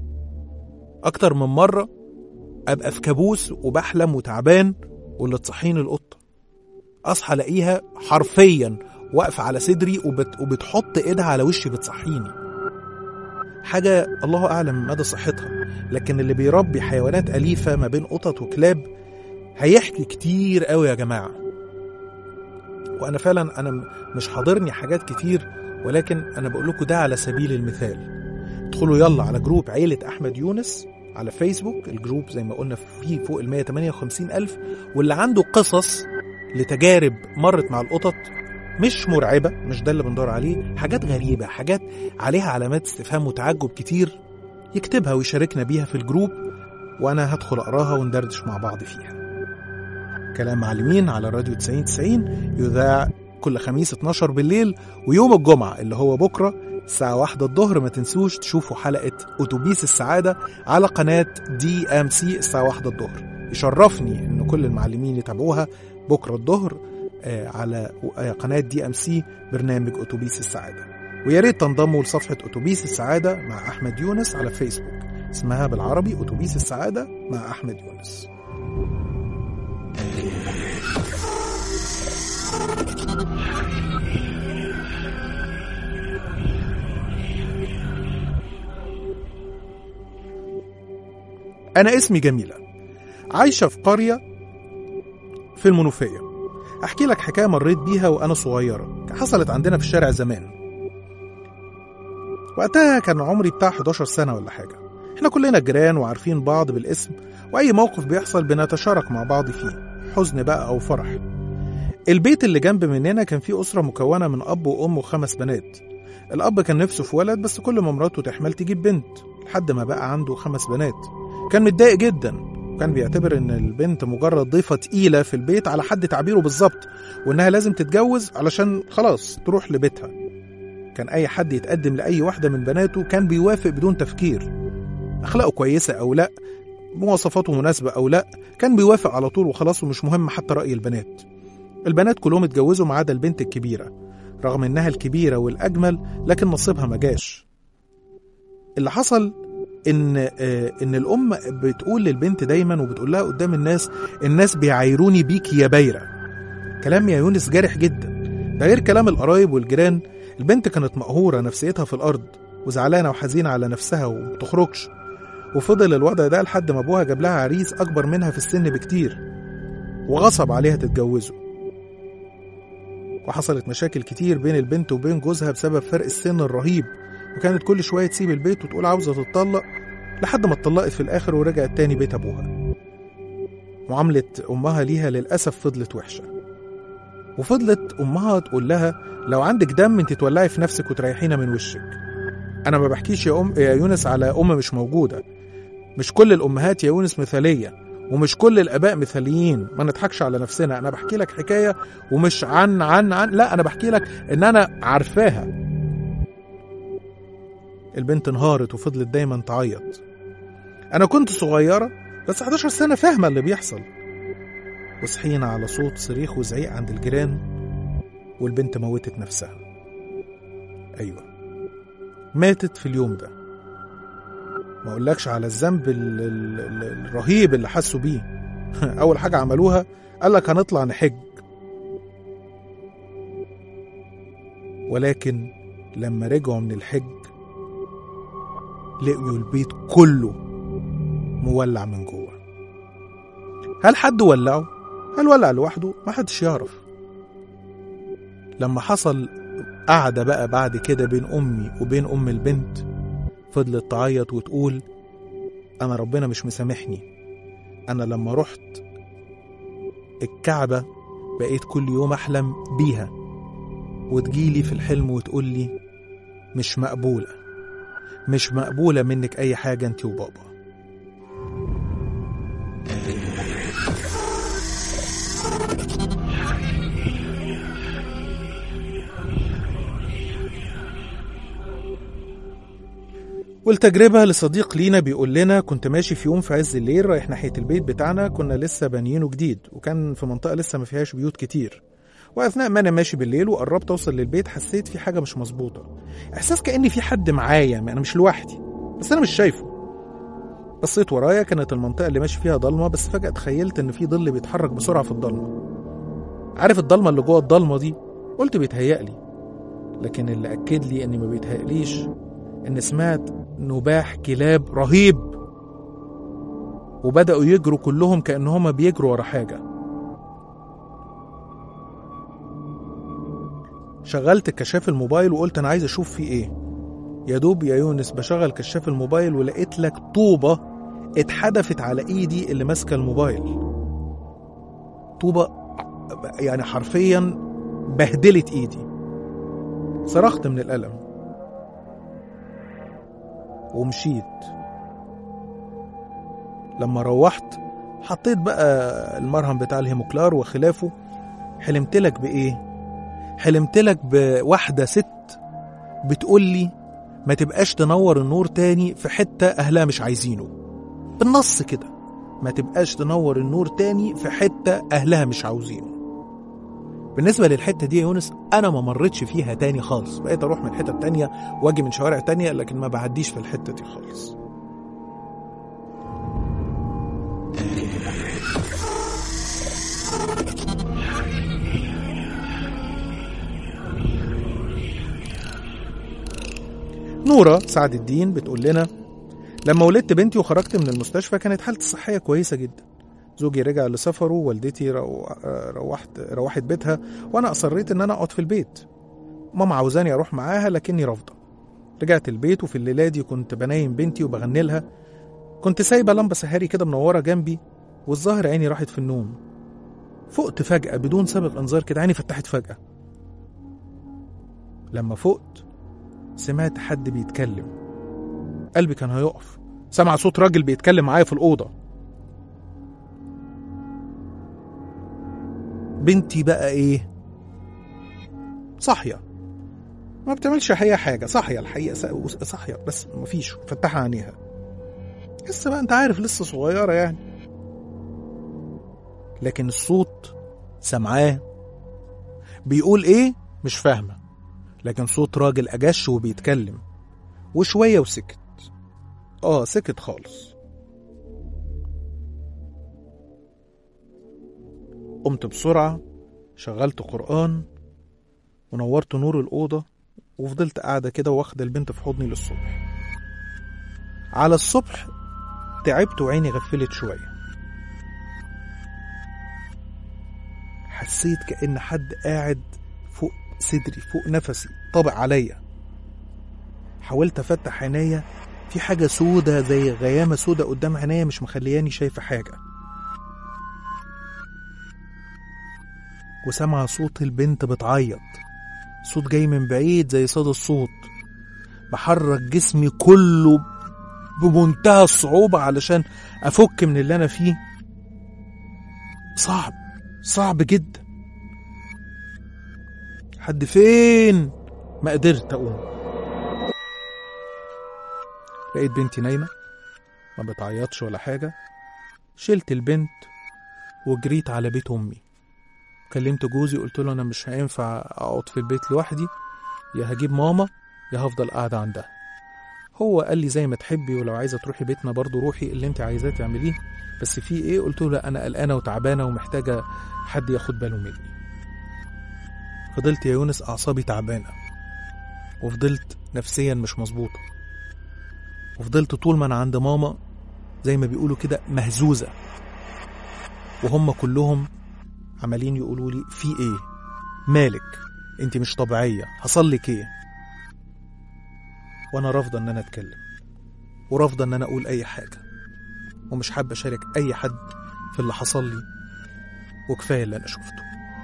أكتر من مرة أبقى في كابوس وبحلم وتعبان واللي تصحيني القطة أصحى ألاقيها حرفيا واقفة على صدري وبت... وبتحط إيدها على وشي بتصحيني حاجة الله أعلم مدى صحتها لكن اللي بيربي حيوانات أليفة ما بين قطط وكلاب هيحكي كتير قوي يا جماعة وأنا فعلا أنا م- مش حاضرني حاجات كتير ولكن أنا بقول لكم ده على سبيل المثال ادخلوا يلا على جروب عيلة أحمد يونس على فيسبوك الجروب زي ما قلنا فيه فوق ال 158 ألف واللي عنده قصص لتجارب مرت مع القطط مش مرعبة مش ده اللي بندور عليه حاجات غريبة حاجات عليها علامات استفهام وتعجب كتير يكتبها ويشاركنا بيها في الجروب وأنا هدخل أقراها وندردش مع بعض فيها كلام معلمين على راديو 90 90 يذاع كل خميس 12 بالليل ويوم الجمعة اللي هو بكرة الساعة واحدة الظهر ما تنسوش تشوفوا حلقة أتوبيس السعادة على قناة دي ام سي الساعة واحدة الظهر يشرفني إن كل المعلمين يتابعوها بكرة الظهر آه، على آه، قناة دي ام سي برنامج أتوبيس السعادة ويا ريت تنضموا لصفحة أتوبيس السعادة مع أحمد يونس على فيسبوك اسمها بالعربي أتوبيس السعادة مع أحمد يونس أنا اسمي جميلة عايشة في قرية في المنوفية أحكي لك حكاية مريت بيها وأنا صغيرة حصلت عندنا في الشارع زمان وقتها كان عمري بتاع 11 سنة ولا حاجة احنا كلنا جيران وعارفين بعض بالاسم وأي موقف بيحصل بنتشارك مع بعض فيه حزن بقى أو فرح البيت اللي جنب مننا كان فيه أسرة مكونة من أب وأم وخمس بنات الأب كان نفسه في ولد بس كل ما مراته تحمل تجيب بنت لحد ما بقى عنده خمس بنات كان متضايق جدا وكان بيعتبر ان البنت مجرد ضيفة تقيلة في البيت على حد تعبيره بالظبط وانها لازم تتجوز علشان خلاص تروح لبيتها كان اي حد يتقدم لاي واحدة من بناته كان بيوافق بدون تفكير اخلاقه كويسة او لا مواصفاته مناسبة او لا كان بيوافق على طول وخلاص ومش مهم حتى رأي البنات البنات كلهم اتجوزوا ما عدا البنت الكبيرة رغم انها الكبيرة والاجمل لكن نصيبها ما جاش اللي حصل ان آه، ان الام بتقول للبنت دايما وبتقول لها قدام الناس الناس بيعايروني بيك يا بايره كلام يا يونس جارح جدا ده غير كلام القرايب والجيران البنت كانت مقهوره نفسيتها في الارض وزعلانه وحزينه على نفسها ومتخرجش وفضل الوضع ده لحد ما ابوها جاب لها عريس اكبر منها في السن بكتير وغصب عليها تتجوزه وحصلت مشاكل كتير بين البنت وبين جوزها بسبب فرق السن الرهيب وكانت كل شوية تسيب البيت وتقول عاوزة تتطلق لحد ما اتطلقت في الآخر ورجعت تاني بيت أبوها معاملة أمها ليها للأسف فضلت وحشة وفضلت أمها تقول لها لو عندك دم انت تولعي في نفسك وتريحينا من وشك أنا ما بحكيش يا أم يا يونس على أم مش موجودة مش كل الأمهات يا يونس مثالية ومش كل الآباء مثاليين ما نضحكش على نفسنا أنا بحكي لك حكاية ومش عن عن عن لا أنا بحكي لك إن أنا عارفاها البنت انهارت وفضلت دايما تعيط انا كنت صغيره بس 11 سنه فاهمه اللي بيحصل وصحينا على صوت صريخ وزعيق عند الجيران والبنت موتت نفسها ايوه ماتت في اليوم ده ما اقولكش على الذنب ال- ال- ال- الرهيب اللي حسوا بيه اول حاجه عملوها قال لك هنطلع نحج ولكن لما رجعوا من الحج لقيوا البيت كله مولع من جوه هل حد ولعه؟ هل ولع لوحده؟ ما حدش يعرف لما حصل قعدة بقى بعد كده بين أمي وبين أم البنت فضلت تعيط وتقول أنا ربنا مش مسامحني أنا لما رحت الكعبة بقيت كل يوم أحلم بيها وتجيلي في الحلم وتقول لي مش مقبولة مش مقبولة منك أي حاجة أنت وبابا والتجربة لصديق لينا بيقول لنا كنت ماشي في يوم في عز الليل رايح ناحية البيت بتاعنا كنا لسه بانيينه جديد وكان في منطقة لسه ما فيهاش بيوت كتير وأثناء ما أنا ماشي بالليل وقربت أوصل للبيت حسيت في حاجة مش مظبوطة إحساس كأن في حد معايا ما أنا مش لوحدي بس أنا مش شايفه بصيت ورايا كانت المنطقة اللي ماشي فيها ضلمة بس فجأة تخيلت إن في ظل بيتحرك بسرعة في الضلمة عارف الضلمة اللي جوه الضلمة دي قلت بيتهيألي لكن اللي أكد لي إني ما بيتهيأليش إن سمعت نباح كلاب رهيب وبدأوا يجروا كلهم كأنهم بيجروا ورا حاجة شغلت كشاف الموبايل وقلت أنا عايز أشوف فيه إيه يا دوب يا يونس بشغل كشاف الموبايل ولقيت لك طوبة اتحدفت على إيدي اللي ماسكة الموبايل طوبة يعني حرفيا بهدلت ايدي صرخت من الألم ومشيت لما روحت حطيت بقى المرهم بتاع الهيموكلار وخلافه حلمت لك بإيه؟ حلمت لك بواحدة ست بتقول لي ما تبقاش تنور النور تاني في حتة أهلها مش عايزينه بالنص كده ما تبقاش تنور النور تاني في حتة أهلها مش عاوزينه بالنسبة للحتة دي يا يونس أنا ما مرتش فيها تاني خالص بقيت أروح من حتة تانية وأجي من شوارع تانية لكن ما بعديش في الحتة دي خالص نورة سعد الدين بتقول لنا لما ولدت بنتي وخرجت من المستشفى كانت حالتي الصحية كويسة جدا زوجي رجع لسفره والدتي رو... روحت روحت بيتها وانا اصريت ان انا اقعد في البيت ماما عاوزاني اروح معاها لكني رافضه رجعت البيت وفي الليله دي كنت بنايم بنتي وبغني لها كنت سايبه لمبه سهاري كده منوره جنبي والظاهر عيني راحت في النوم فقت فجأة بدون سابق انذار كده عيني فتحت فجأة لما فقت سمعت حد بيتكلم قلبي كان هيقف سمع صوت راجل بيتكلم معايا في الأوضة بنتي بقى ايه صاحية ما بتعملش هي حاجة صاحية الحقيقة صاحية بس مفيش فتحها عينيها لسه بقى انت عارف لسه صغيرة يعني لكن الصوت سمعاه بيقول ايه مش فاهمة لكن صوت راجل أجش وبيتكلم وشوية وسكت اه سكت خالص قمت بسرعة شغلت قرآن ونورت نور الأوضة وفضلت قاعدة كده واخدة البنت في حضني للصبح على الصبح تعبت وعيني غفلت شوية حسيت كأن حد قاعد فوق صدري فوق نفسي طابق عليا حاولت افتح عينيا في حاجة سودة زي غيامة سودة قدام عينيا مش مخلياني شايفة حاجة وسمع صوت البنت بتعيط صوت جاي من بعيد زي صدى الصوت بحرك جسمي كله بمنتهى الصعوبة علشان أفك من اللي أنا فيه صعب صعب جدا حد فين ما قدرت أقوم لقيت بنتي نايمة ما بتعيطش ولا حاجة شلت البنت وجريت على بيت أمي كلمت جوزي قلت له أنا مش هينفع أقعد في البيت لوحدي يا هجيب ماما يا هفضل قاعدة عندها هو قال لي زي ما تحبي ولو عايزة تروحي بيتنا برضو روحي اللي انت عايزاه تعمليه بس في ايه قلت له لا انا قلقانة وتعبانة ومحتاجة حد ياخد باله مني فضلت يا يونس اعصابي تعبانة وفضلت نفسيا مش مظبوطة وفضلت طول ما انا عند ماما زي ما بيقولوا كده مهزوزة وهم كلهم عمالين يقولوا لي في ايه مالك انت مش طبيعية حصل لك ايه وانا رافضة ان انا اتكلم ورافضة ان انا اقول اي حاجة ومش حابة اشارك اي حد في اللي حصل لي وكفاية اللي انا شفته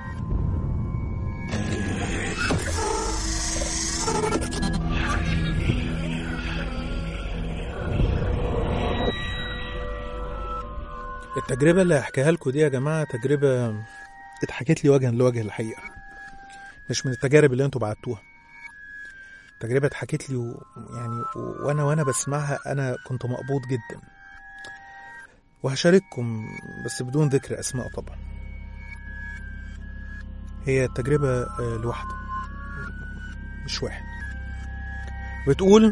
التجربة اللي هحكيها لكم دي يا جماعة تجربة اتحكت لي وجها لوجه الحقيقة مش من التجارب اللي انتوا بعتوها تجربة اتحكت لي و... يعني و... وانا وانا بسمعها انا كنت مقبوض جدا وهشارككم بس بدون ذكر اسماء طبعا هي تجربة آه، لوحده مش واحد بتقول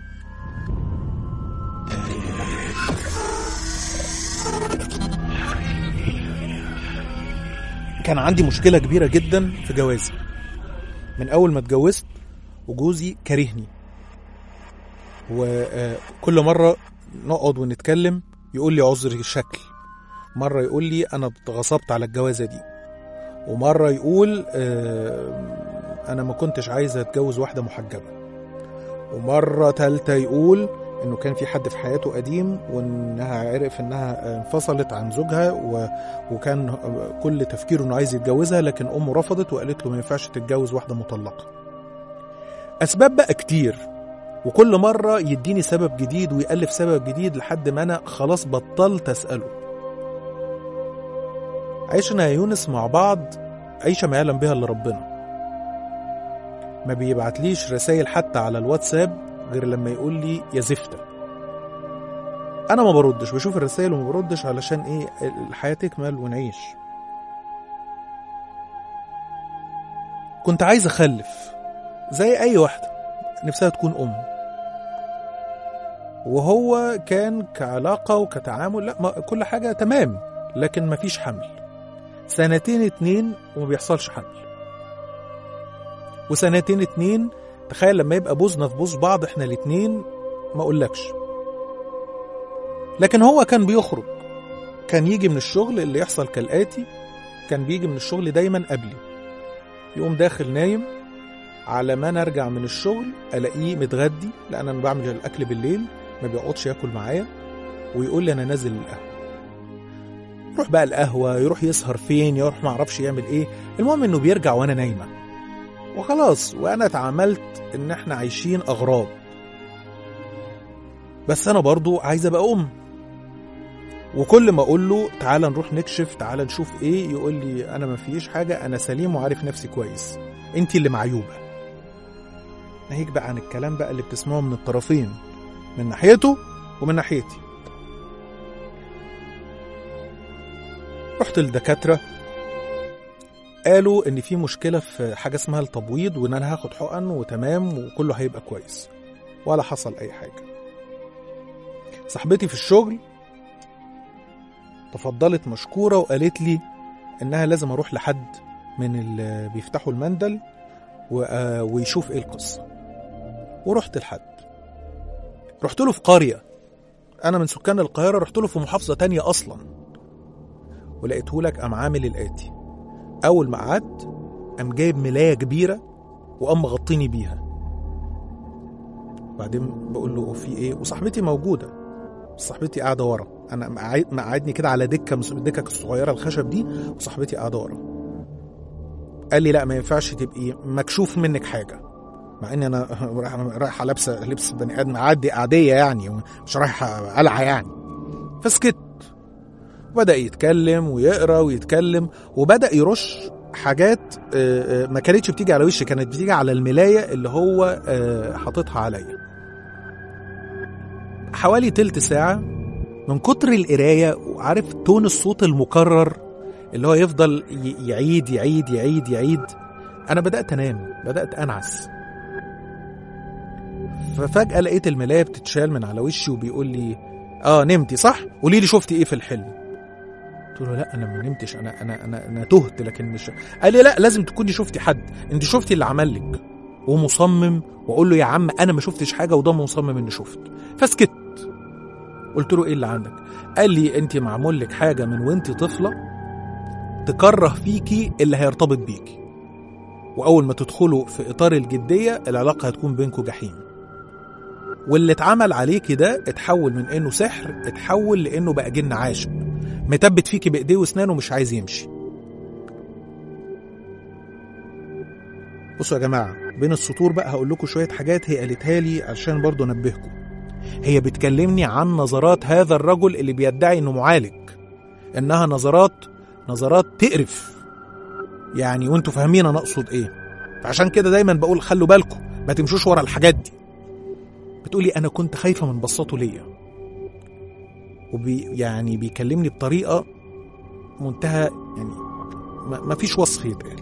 كان عندي مشكلة كبيرة جدا في جوازي من أول ما اتجوزت وجوزي كارهني وكل مرة نقعد ونتكلم يقول لي عذر الشكل مرة يقول لي أنا اتغصبت على الجوازة دي ومرة يقول آه، أنا ما كنتش عايز أتجوز واحدة محجبة ومرة تالتة يقول انه كان في حد في حياته قديم وانها عرف انها انفصلت عن زوجها و... وكان كل تفكيره انه عايز يتجوزها لكن امه رفضت وقالت له ما ينفعش تتجوز واحده مطلقه اسباب بقى كتير وكل مره يديني سبب جديد ويالف سبب جديد لحد ما انا خلاص بطلت اساله عشنا يا يونس مع بعض عيشه ما يعلم بها الا ربنا ما بيبعتليش رسائل حتى على الواتساب غير لما يقول لي يا زفتة انا ما بردش بشوف الرسائل وما بردش علشان ايه الحياة تكمل ونعيش كنت عايز اخلف زي اي واحدة نفسها تكون ام وهو كان كعلاقة وكتعامل لا ما كل حاجة تمام لكن مفيش حمل سنتين اتنين وما بيحصلش حمل وسنتين اتنين تخيل لما يبقى بوزنا في بوز بعض احنا الاتنين ما اقولكش لكن هو كان بيخرج كان يجي من الشغل اللي يحصل كالآتي كان بيجي من الشغل دايما قبلي يقوم داخل نايم على ما انا ارجع من الشغل الاقيه متغدي لان انا بعمل الاكل بالليل ما بيقعدش ياكل معايا ويقول لي انا نازل القهوه يروح بقى القهوه يروح يسهر فين يروح ما اعرفش يعمل ايه المهم انه بيرجع وانا نايمه وخلاص وانا اتعاملت ان احنا عايشين اغراب بس انا برضو عايز ابقى ام وكل ما اقول له تعالى نروح نكشف تعالى نشوف ايه يقول لي انا ما فيش حاجه انا سليم وعارف نفسي كويس انت اللي معيوبه ناهيك بقى عن الكلام بقى اللي بتسمعه من الطرفين من ناحيته ومن ناحيتي رحت للدكاتره قالوا ان في مشكله في حاجه اسمها التبويض وان انا هاخد حقن وتمام وكله هيبقى كويس ولا حصل اي حاجه صاحبتي في الشغل تفضلت مشكوره وقالت لي انها لازم اروح لحد من اللي بيفتحوا المندل ويشوف ايه القصه ورحت لحد رحت له في قريه انا من سكان القاهره رحت له في محافظه تانية اصلا ولقيته لك قام عامل الاتي اول ما قعدت قام جايب ملايه كبيره وقام مغطيني بيها بعدين بقول له في ايه وصاحبتي موجوده صاحبتي قاعده ورا انا مقعدني كده على دكه من الدكك الصغيره الخشب دي وصاحبتي قاعده ورا قال لي لا ما ينفعش تبقي مكشوف منك حاجه مع اني انا رايحه لابسه لبس بني ادم عادي عاديه يعني مش رايحه قلعه يعني فسكت وبدا يتكلم ويقرا ويتكلم وبدا يرش حاجات ما كانتش بتيجي على وشي كانت بتيجي على الملايه اللي هو حاططها عليا حوالي تلت ساعه من كتر القرايه وعارف تون الصوت المكرر اللي هو يفضل يعيد يعيد يعيد يعيد انا بدات انام بدات انعس ففجاه لقيت الملايه بتتشال من على وشي وبيقول لي اه نمتي صح قولي لي شفتي ايه في الحلم قلت له لا انا ما نمتش انا انا انا انا تهت لكن مش قال لي لا لازم تكوني شفتي حد انت شفتي اللي عمل لك ومصمم واقول له يا عم انا ما شفتش حاجه وده مصمم اني شفت فسكت قلت له ايه اللي عندك قال لي انت معمول لك حاجه من وانت طفله تكره فيكي اللي هيرتبط بيكي واول ما تدخلوا في اطار الجديه العلاقه هتكون بينكم جحيم واللي اتعمل عليكي ده اتحول من انه سحر اتحول لانه بقى جن عاشق متبت فيكي بايديه واسنانه مش عايز يمشي بصوا يا جماعه بين السطور بقى هقول لكم شويه حاجات هي قالتها لي عشان برضه انبهكم هي بتكلمني عن نظرات هذا الرجل اللي بيدعي انه معالج انها نظرات نظرات تقرف يعني وانتوا فاهمين انا اقصد ايه فعشان كده دايما بقول خلوا بالكم ما تمشوش ورا الحاجات دي بتقولي انا كنت خايفه من بصاته ليا وبي يعني بيكلمني بطريقه منتهى يعني ما فيش وصف يتقال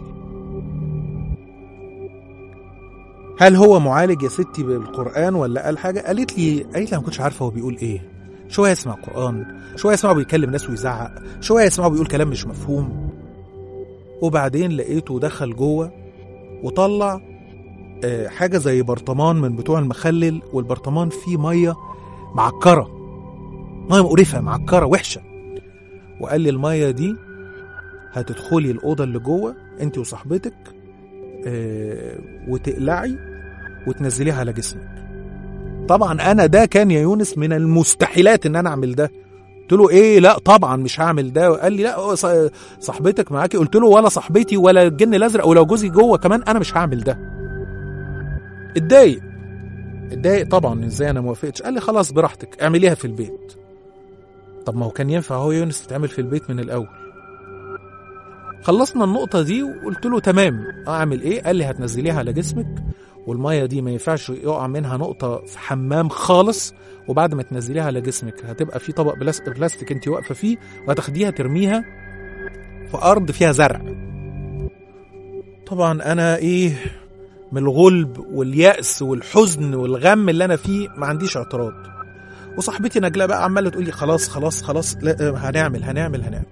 هل هو معالج يا ستي بالقران ولا قال حاجه قالت لي قالت لي ما كنتش عارفه هو بيقول ايه شويه يسمع قران شويه يسمعه بيكلم ناس ويزعق شويه يسمعه بيقول كلام مش مفهوم وبعدين لقيته دخل جوه وطلع حاجة زي برطمان من بتوع المخلل والبرطمان فيه مية معكرة مية مقرفة معكرة وحشة وقال لي المية دي هتدخلي الأوضة اللي جوه أنت وصاحبتك وتقلعي وتنزليها على جسمك طبعا انا ده كان يا يونس من المستحيلات ان انا اعمل ده قلت له ايه لا طبعا مش هعمل ده قال لي لا ص- صاحبتك معاكي قلت له ولا صاحبتي ولا الجن الازرق ولو جوزي جوه كمان انا مش هعمل ده اتضايق اتضايق طبعا ازاي انا ما وافقتش قال لي خلاص براحتك اعمليها في البيت طب ما هو كان ينفع هو يونس تتعمل في البيت من الاول خلصنا النقطة دي وقلت له تمام اعمل ايه قال لي هتنزليها على جسمك والمية دي ما ينفعش يقع منها نقطة في حمام خالص وبعد ما تنزليها على جسمك هتبقى في طبق بلاس- بلاستيك انت واقفة فيه وهتاخديها ترميها في أرض فيها زرع طبعا أنا إيه من الغلب واليأس والحزن والغم اللي أنا فيه ما عنديش اعتراض وصاحبتي نجلاء بقى عمالة تقول لي خلاص خلاص خلاص لا هنعمل هنعمل هنعمل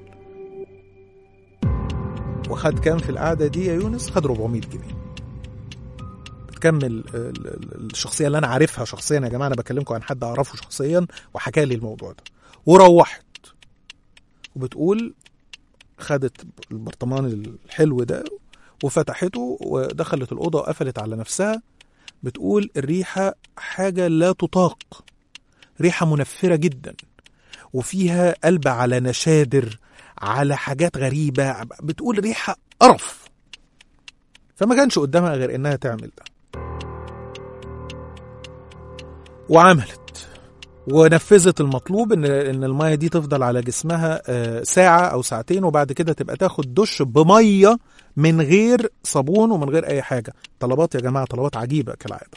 وخد كام في القعدة دي يا يونس خد 400 جنيه بتكمل ال- ال- الشخصيه اللي انا عارفها شخصيا يا جماعه انا بكلمكم عن حد اعرفه شخصيا وحكى لي الموضوع ده وروحت وبتقول خدت البرطمان الحلو ده وفتحته ودخلت الاوضه وقفلت على نفسها بتقول الريحه حاجه لا تطاق ريحه منفره جدا وفيها قلب على نشادر على حاجات غريبه بتقول ريحه قرف فما كانش قدامها غير انها تعمل ده وعملت ونفذت المطلوب ان ان الميه دي تفضل على جسمها آه، ساعه او ساعتين وبعد كده تبقى تاخد دش بميه من غير صابون ومن غير اي حاجه طلبات يا جماعه طلبات عجيبه كالعاده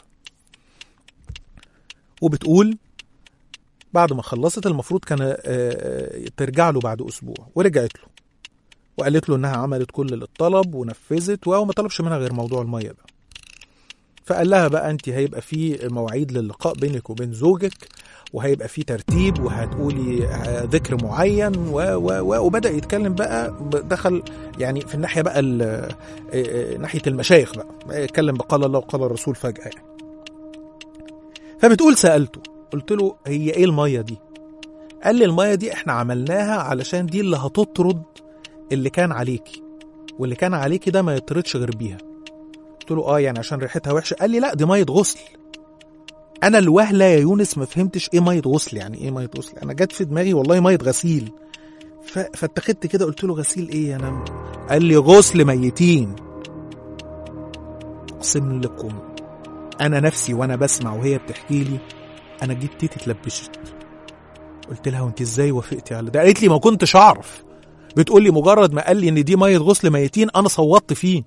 وبتقول بعد ما خلصت المفروض كان آه، آه، ترجع له بعد اسبوع ورجعت له وقالت له انها عملت كل اللي اتطلب ونفذت وهو ما طلبش منها غير موضوع الميه ده فقال لها بقى انت هيبقى في مواعيد للقاء بينك وبين زوجك وهيبقى في ترتيب وهتقولي آه، ذكر معين و و و وبدا يتكلم بقى ب- دخل يعني في الناحيه بقى ال- آه، آه، ناحيه المشايخ بقى يتكلم بقال الله وقال الرسول فجاه يعني. فبتقول سالته قلت له هي ايه الميه دي قال لي الميه دي احنا عملناها علشان دي اللي هتطرد اللي كان عليكي واللي كان عليكي ده ما يطردش غير بيها قلت له اه يعني عشان ريحتها وحشه قال لي لا دي ميه غسل انا الوهله يا يونس ما فهمتش ايه ميه غسل يعني ايه ميه غسل انا جت في دماغي والله ميه غسيل ف... فاتخذت كده قلت له غسيل ايه انا قال لي غسل ميتين اقسم لكم انا نفسي وانا بسمع وهي بتحكي لي انا جيت تيتي اتلبشت قلت لها وانت ازاي وافقتي على ده قالت لي ما كنتش اعرف بتقول لي مجرد ما قال لي ان دي ميه غسل ميتين انا صوتت فيه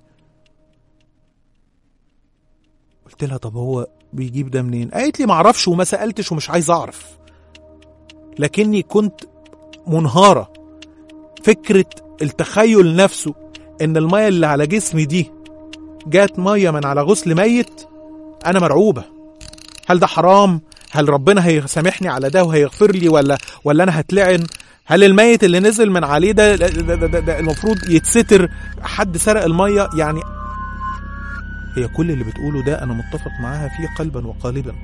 قلت لها طب هو بيجيب ده منين قالت لي معرفش وما سالتش ومش عايز اعرف لكني كنت منهاره فكره التخيل نفسه ان الميه اللي على جسمي دي جات ميه من على غسل ميت انا مرعوبه هل ده حرام هل ربنا هيسامحني على ده وهيغفر لي ولا ولا انا هتلعن هل الميت اللي نزل من عليه ده, ده, ده, ده, ده المفروض يتستر حد سرق الميه يعني هي كل اللي بتقوله ده انا متفق معاها فيه قلبا وقالبا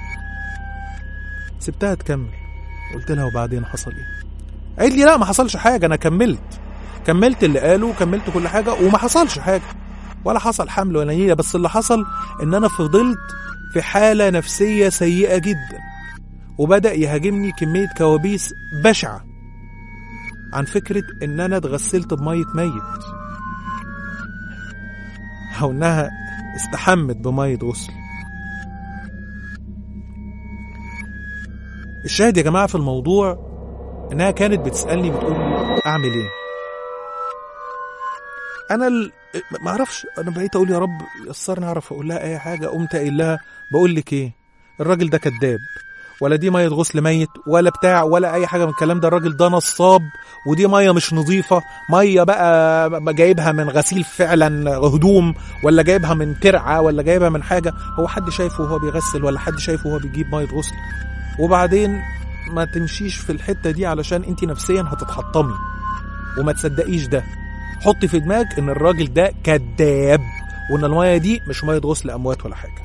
سبتها تكمل قلت لها وبعدين حصل ايه قالت لي لا ما حصلش حاجه انا كملت كملت اللي قاله وكملت كل حاجه وما حصلش حاجه ولا حصل حمل ولا نيله بس اللي حصل ان انا فضلت في حاله نفسيه سيئه جدا وبدا يهاجمني كميه كوابيس بشعه عن فكره ان انا اتغسلت بميه ميت او انها استحمت بميه غسل الشاهد يا جماعه في الموضوع انها كانت بتسالني بتقول لي اعمل ايه انا ال... ما اعرفش انا بقيت اقول يا رب يسرني اعرف اقول لها اي حاجه قمت قايل لها بقول لك ايه الراجل ده كذاب ولا دي ميه غسل ميت ولا بتاع ولا اي حاجه من الكلام ده الراجل ده نصاب ودي ميه مش نظيفه ميه بقى بقى جايبها من غسيل فعلا هدوم ولا جايبها من ترعه ولا جايبها من حاجه هو حد شايفه وهو بيغسل ولا حد شايفه وهو بيجيب ميه غسل وبعدين ما تمشيش في الحته دي علشان انت نفسيا هتتحطمي وما تصدقيش ده حطي في دماغك ان الراجل ده كذاب وان الميه دي مش ميه غسل اموات ولا حاجه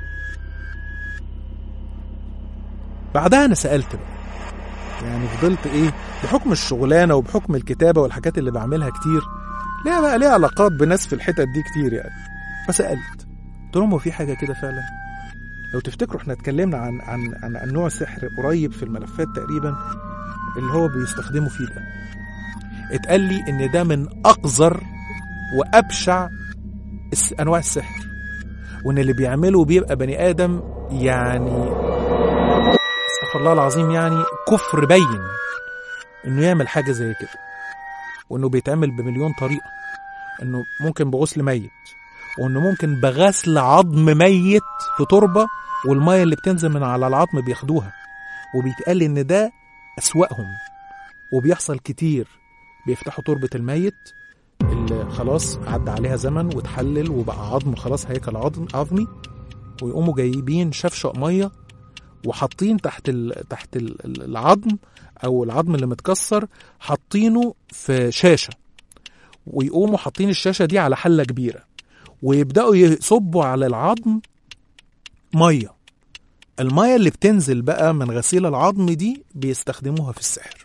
بعدها انا سالت بقى يعني فضلت ايه بحكم الشغلانه وبحكم الكتابه والحاجات اللي بعملها كتير ليها بقى ليها علاقات بناس في الحتت دي كتير يعني فسالت قلت لهم هو في حاجه كده فعلا لو تفتكروا احنا اتكلمنا عن عن عن, عن نوع سحر قريب في الملفات تقريبا اللي هو بيستخدموا فيه ده اتقال لي ان ده من اقذر وابشع الس- انواع السحر وان اللي بيعمله بيبقى بني ادم يعني استغفر الله العظيم يعني كفر بين انه يعمل حاجه زي كده وانه بيتعمل بمليون طريقه انه ممكن بغسل ميت وانه ممكن بغسل عظم ميت في تربه والميه اللي بتنزل من على العظم بياخدوها وبيتقال ان ده اسوأهم وبيحصل كتير بيفتحوا تربه الميت اللي خلاص عدى عليها زمن واتحلل وبقى عظم خلاص هيكل عظم عظمي ويقوموا جايبين شفشق ميه وحاطين تحت ال... تحت ال- ال- العظم او العظم اللي متكسر حاطينه في شاشه ويقوموا حاطين الشاشه دي على حله كبيره ويبداوا يصبوا على العظم ميه الميه اللي بتنزل بقى من غسيل العظم دي بيستخدموها في السحر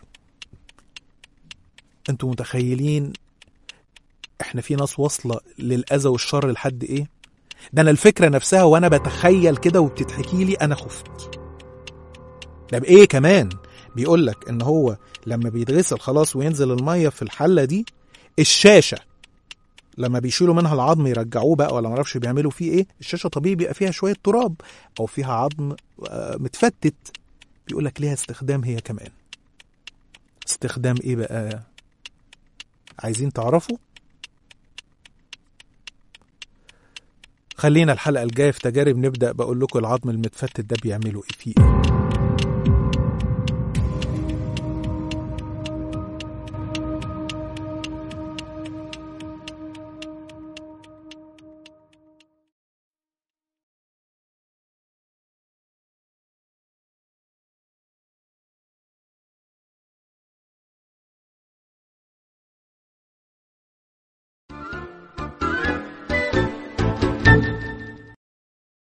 انتوا متخيلين احنا في ناس واصله للاذى والشر لحد ايه ده انا الفكره نفسها وانا بتخيل كده وبتتحكي لي انا خفت ده بايه كمان بيقول لك ان هو لما بيتغسل خلاص وينزل الميه في الحله دي الشاشه لما بيشيلوا منها العظم يرجعوه بقى ولا معرفش بيعملوا فيه ايه الشاشه طبيعي بيبقى فيها شويه تراب او فيها عظم آه، متفتت بيقول لك ليها استخدام هي كمان استخدام ايه بقى عايزين تعرفوا خلينا الحلقه الجايه في تجارب نبدا بقول لكم العظم المتفتت ده بيعملوا ايه فيه ايه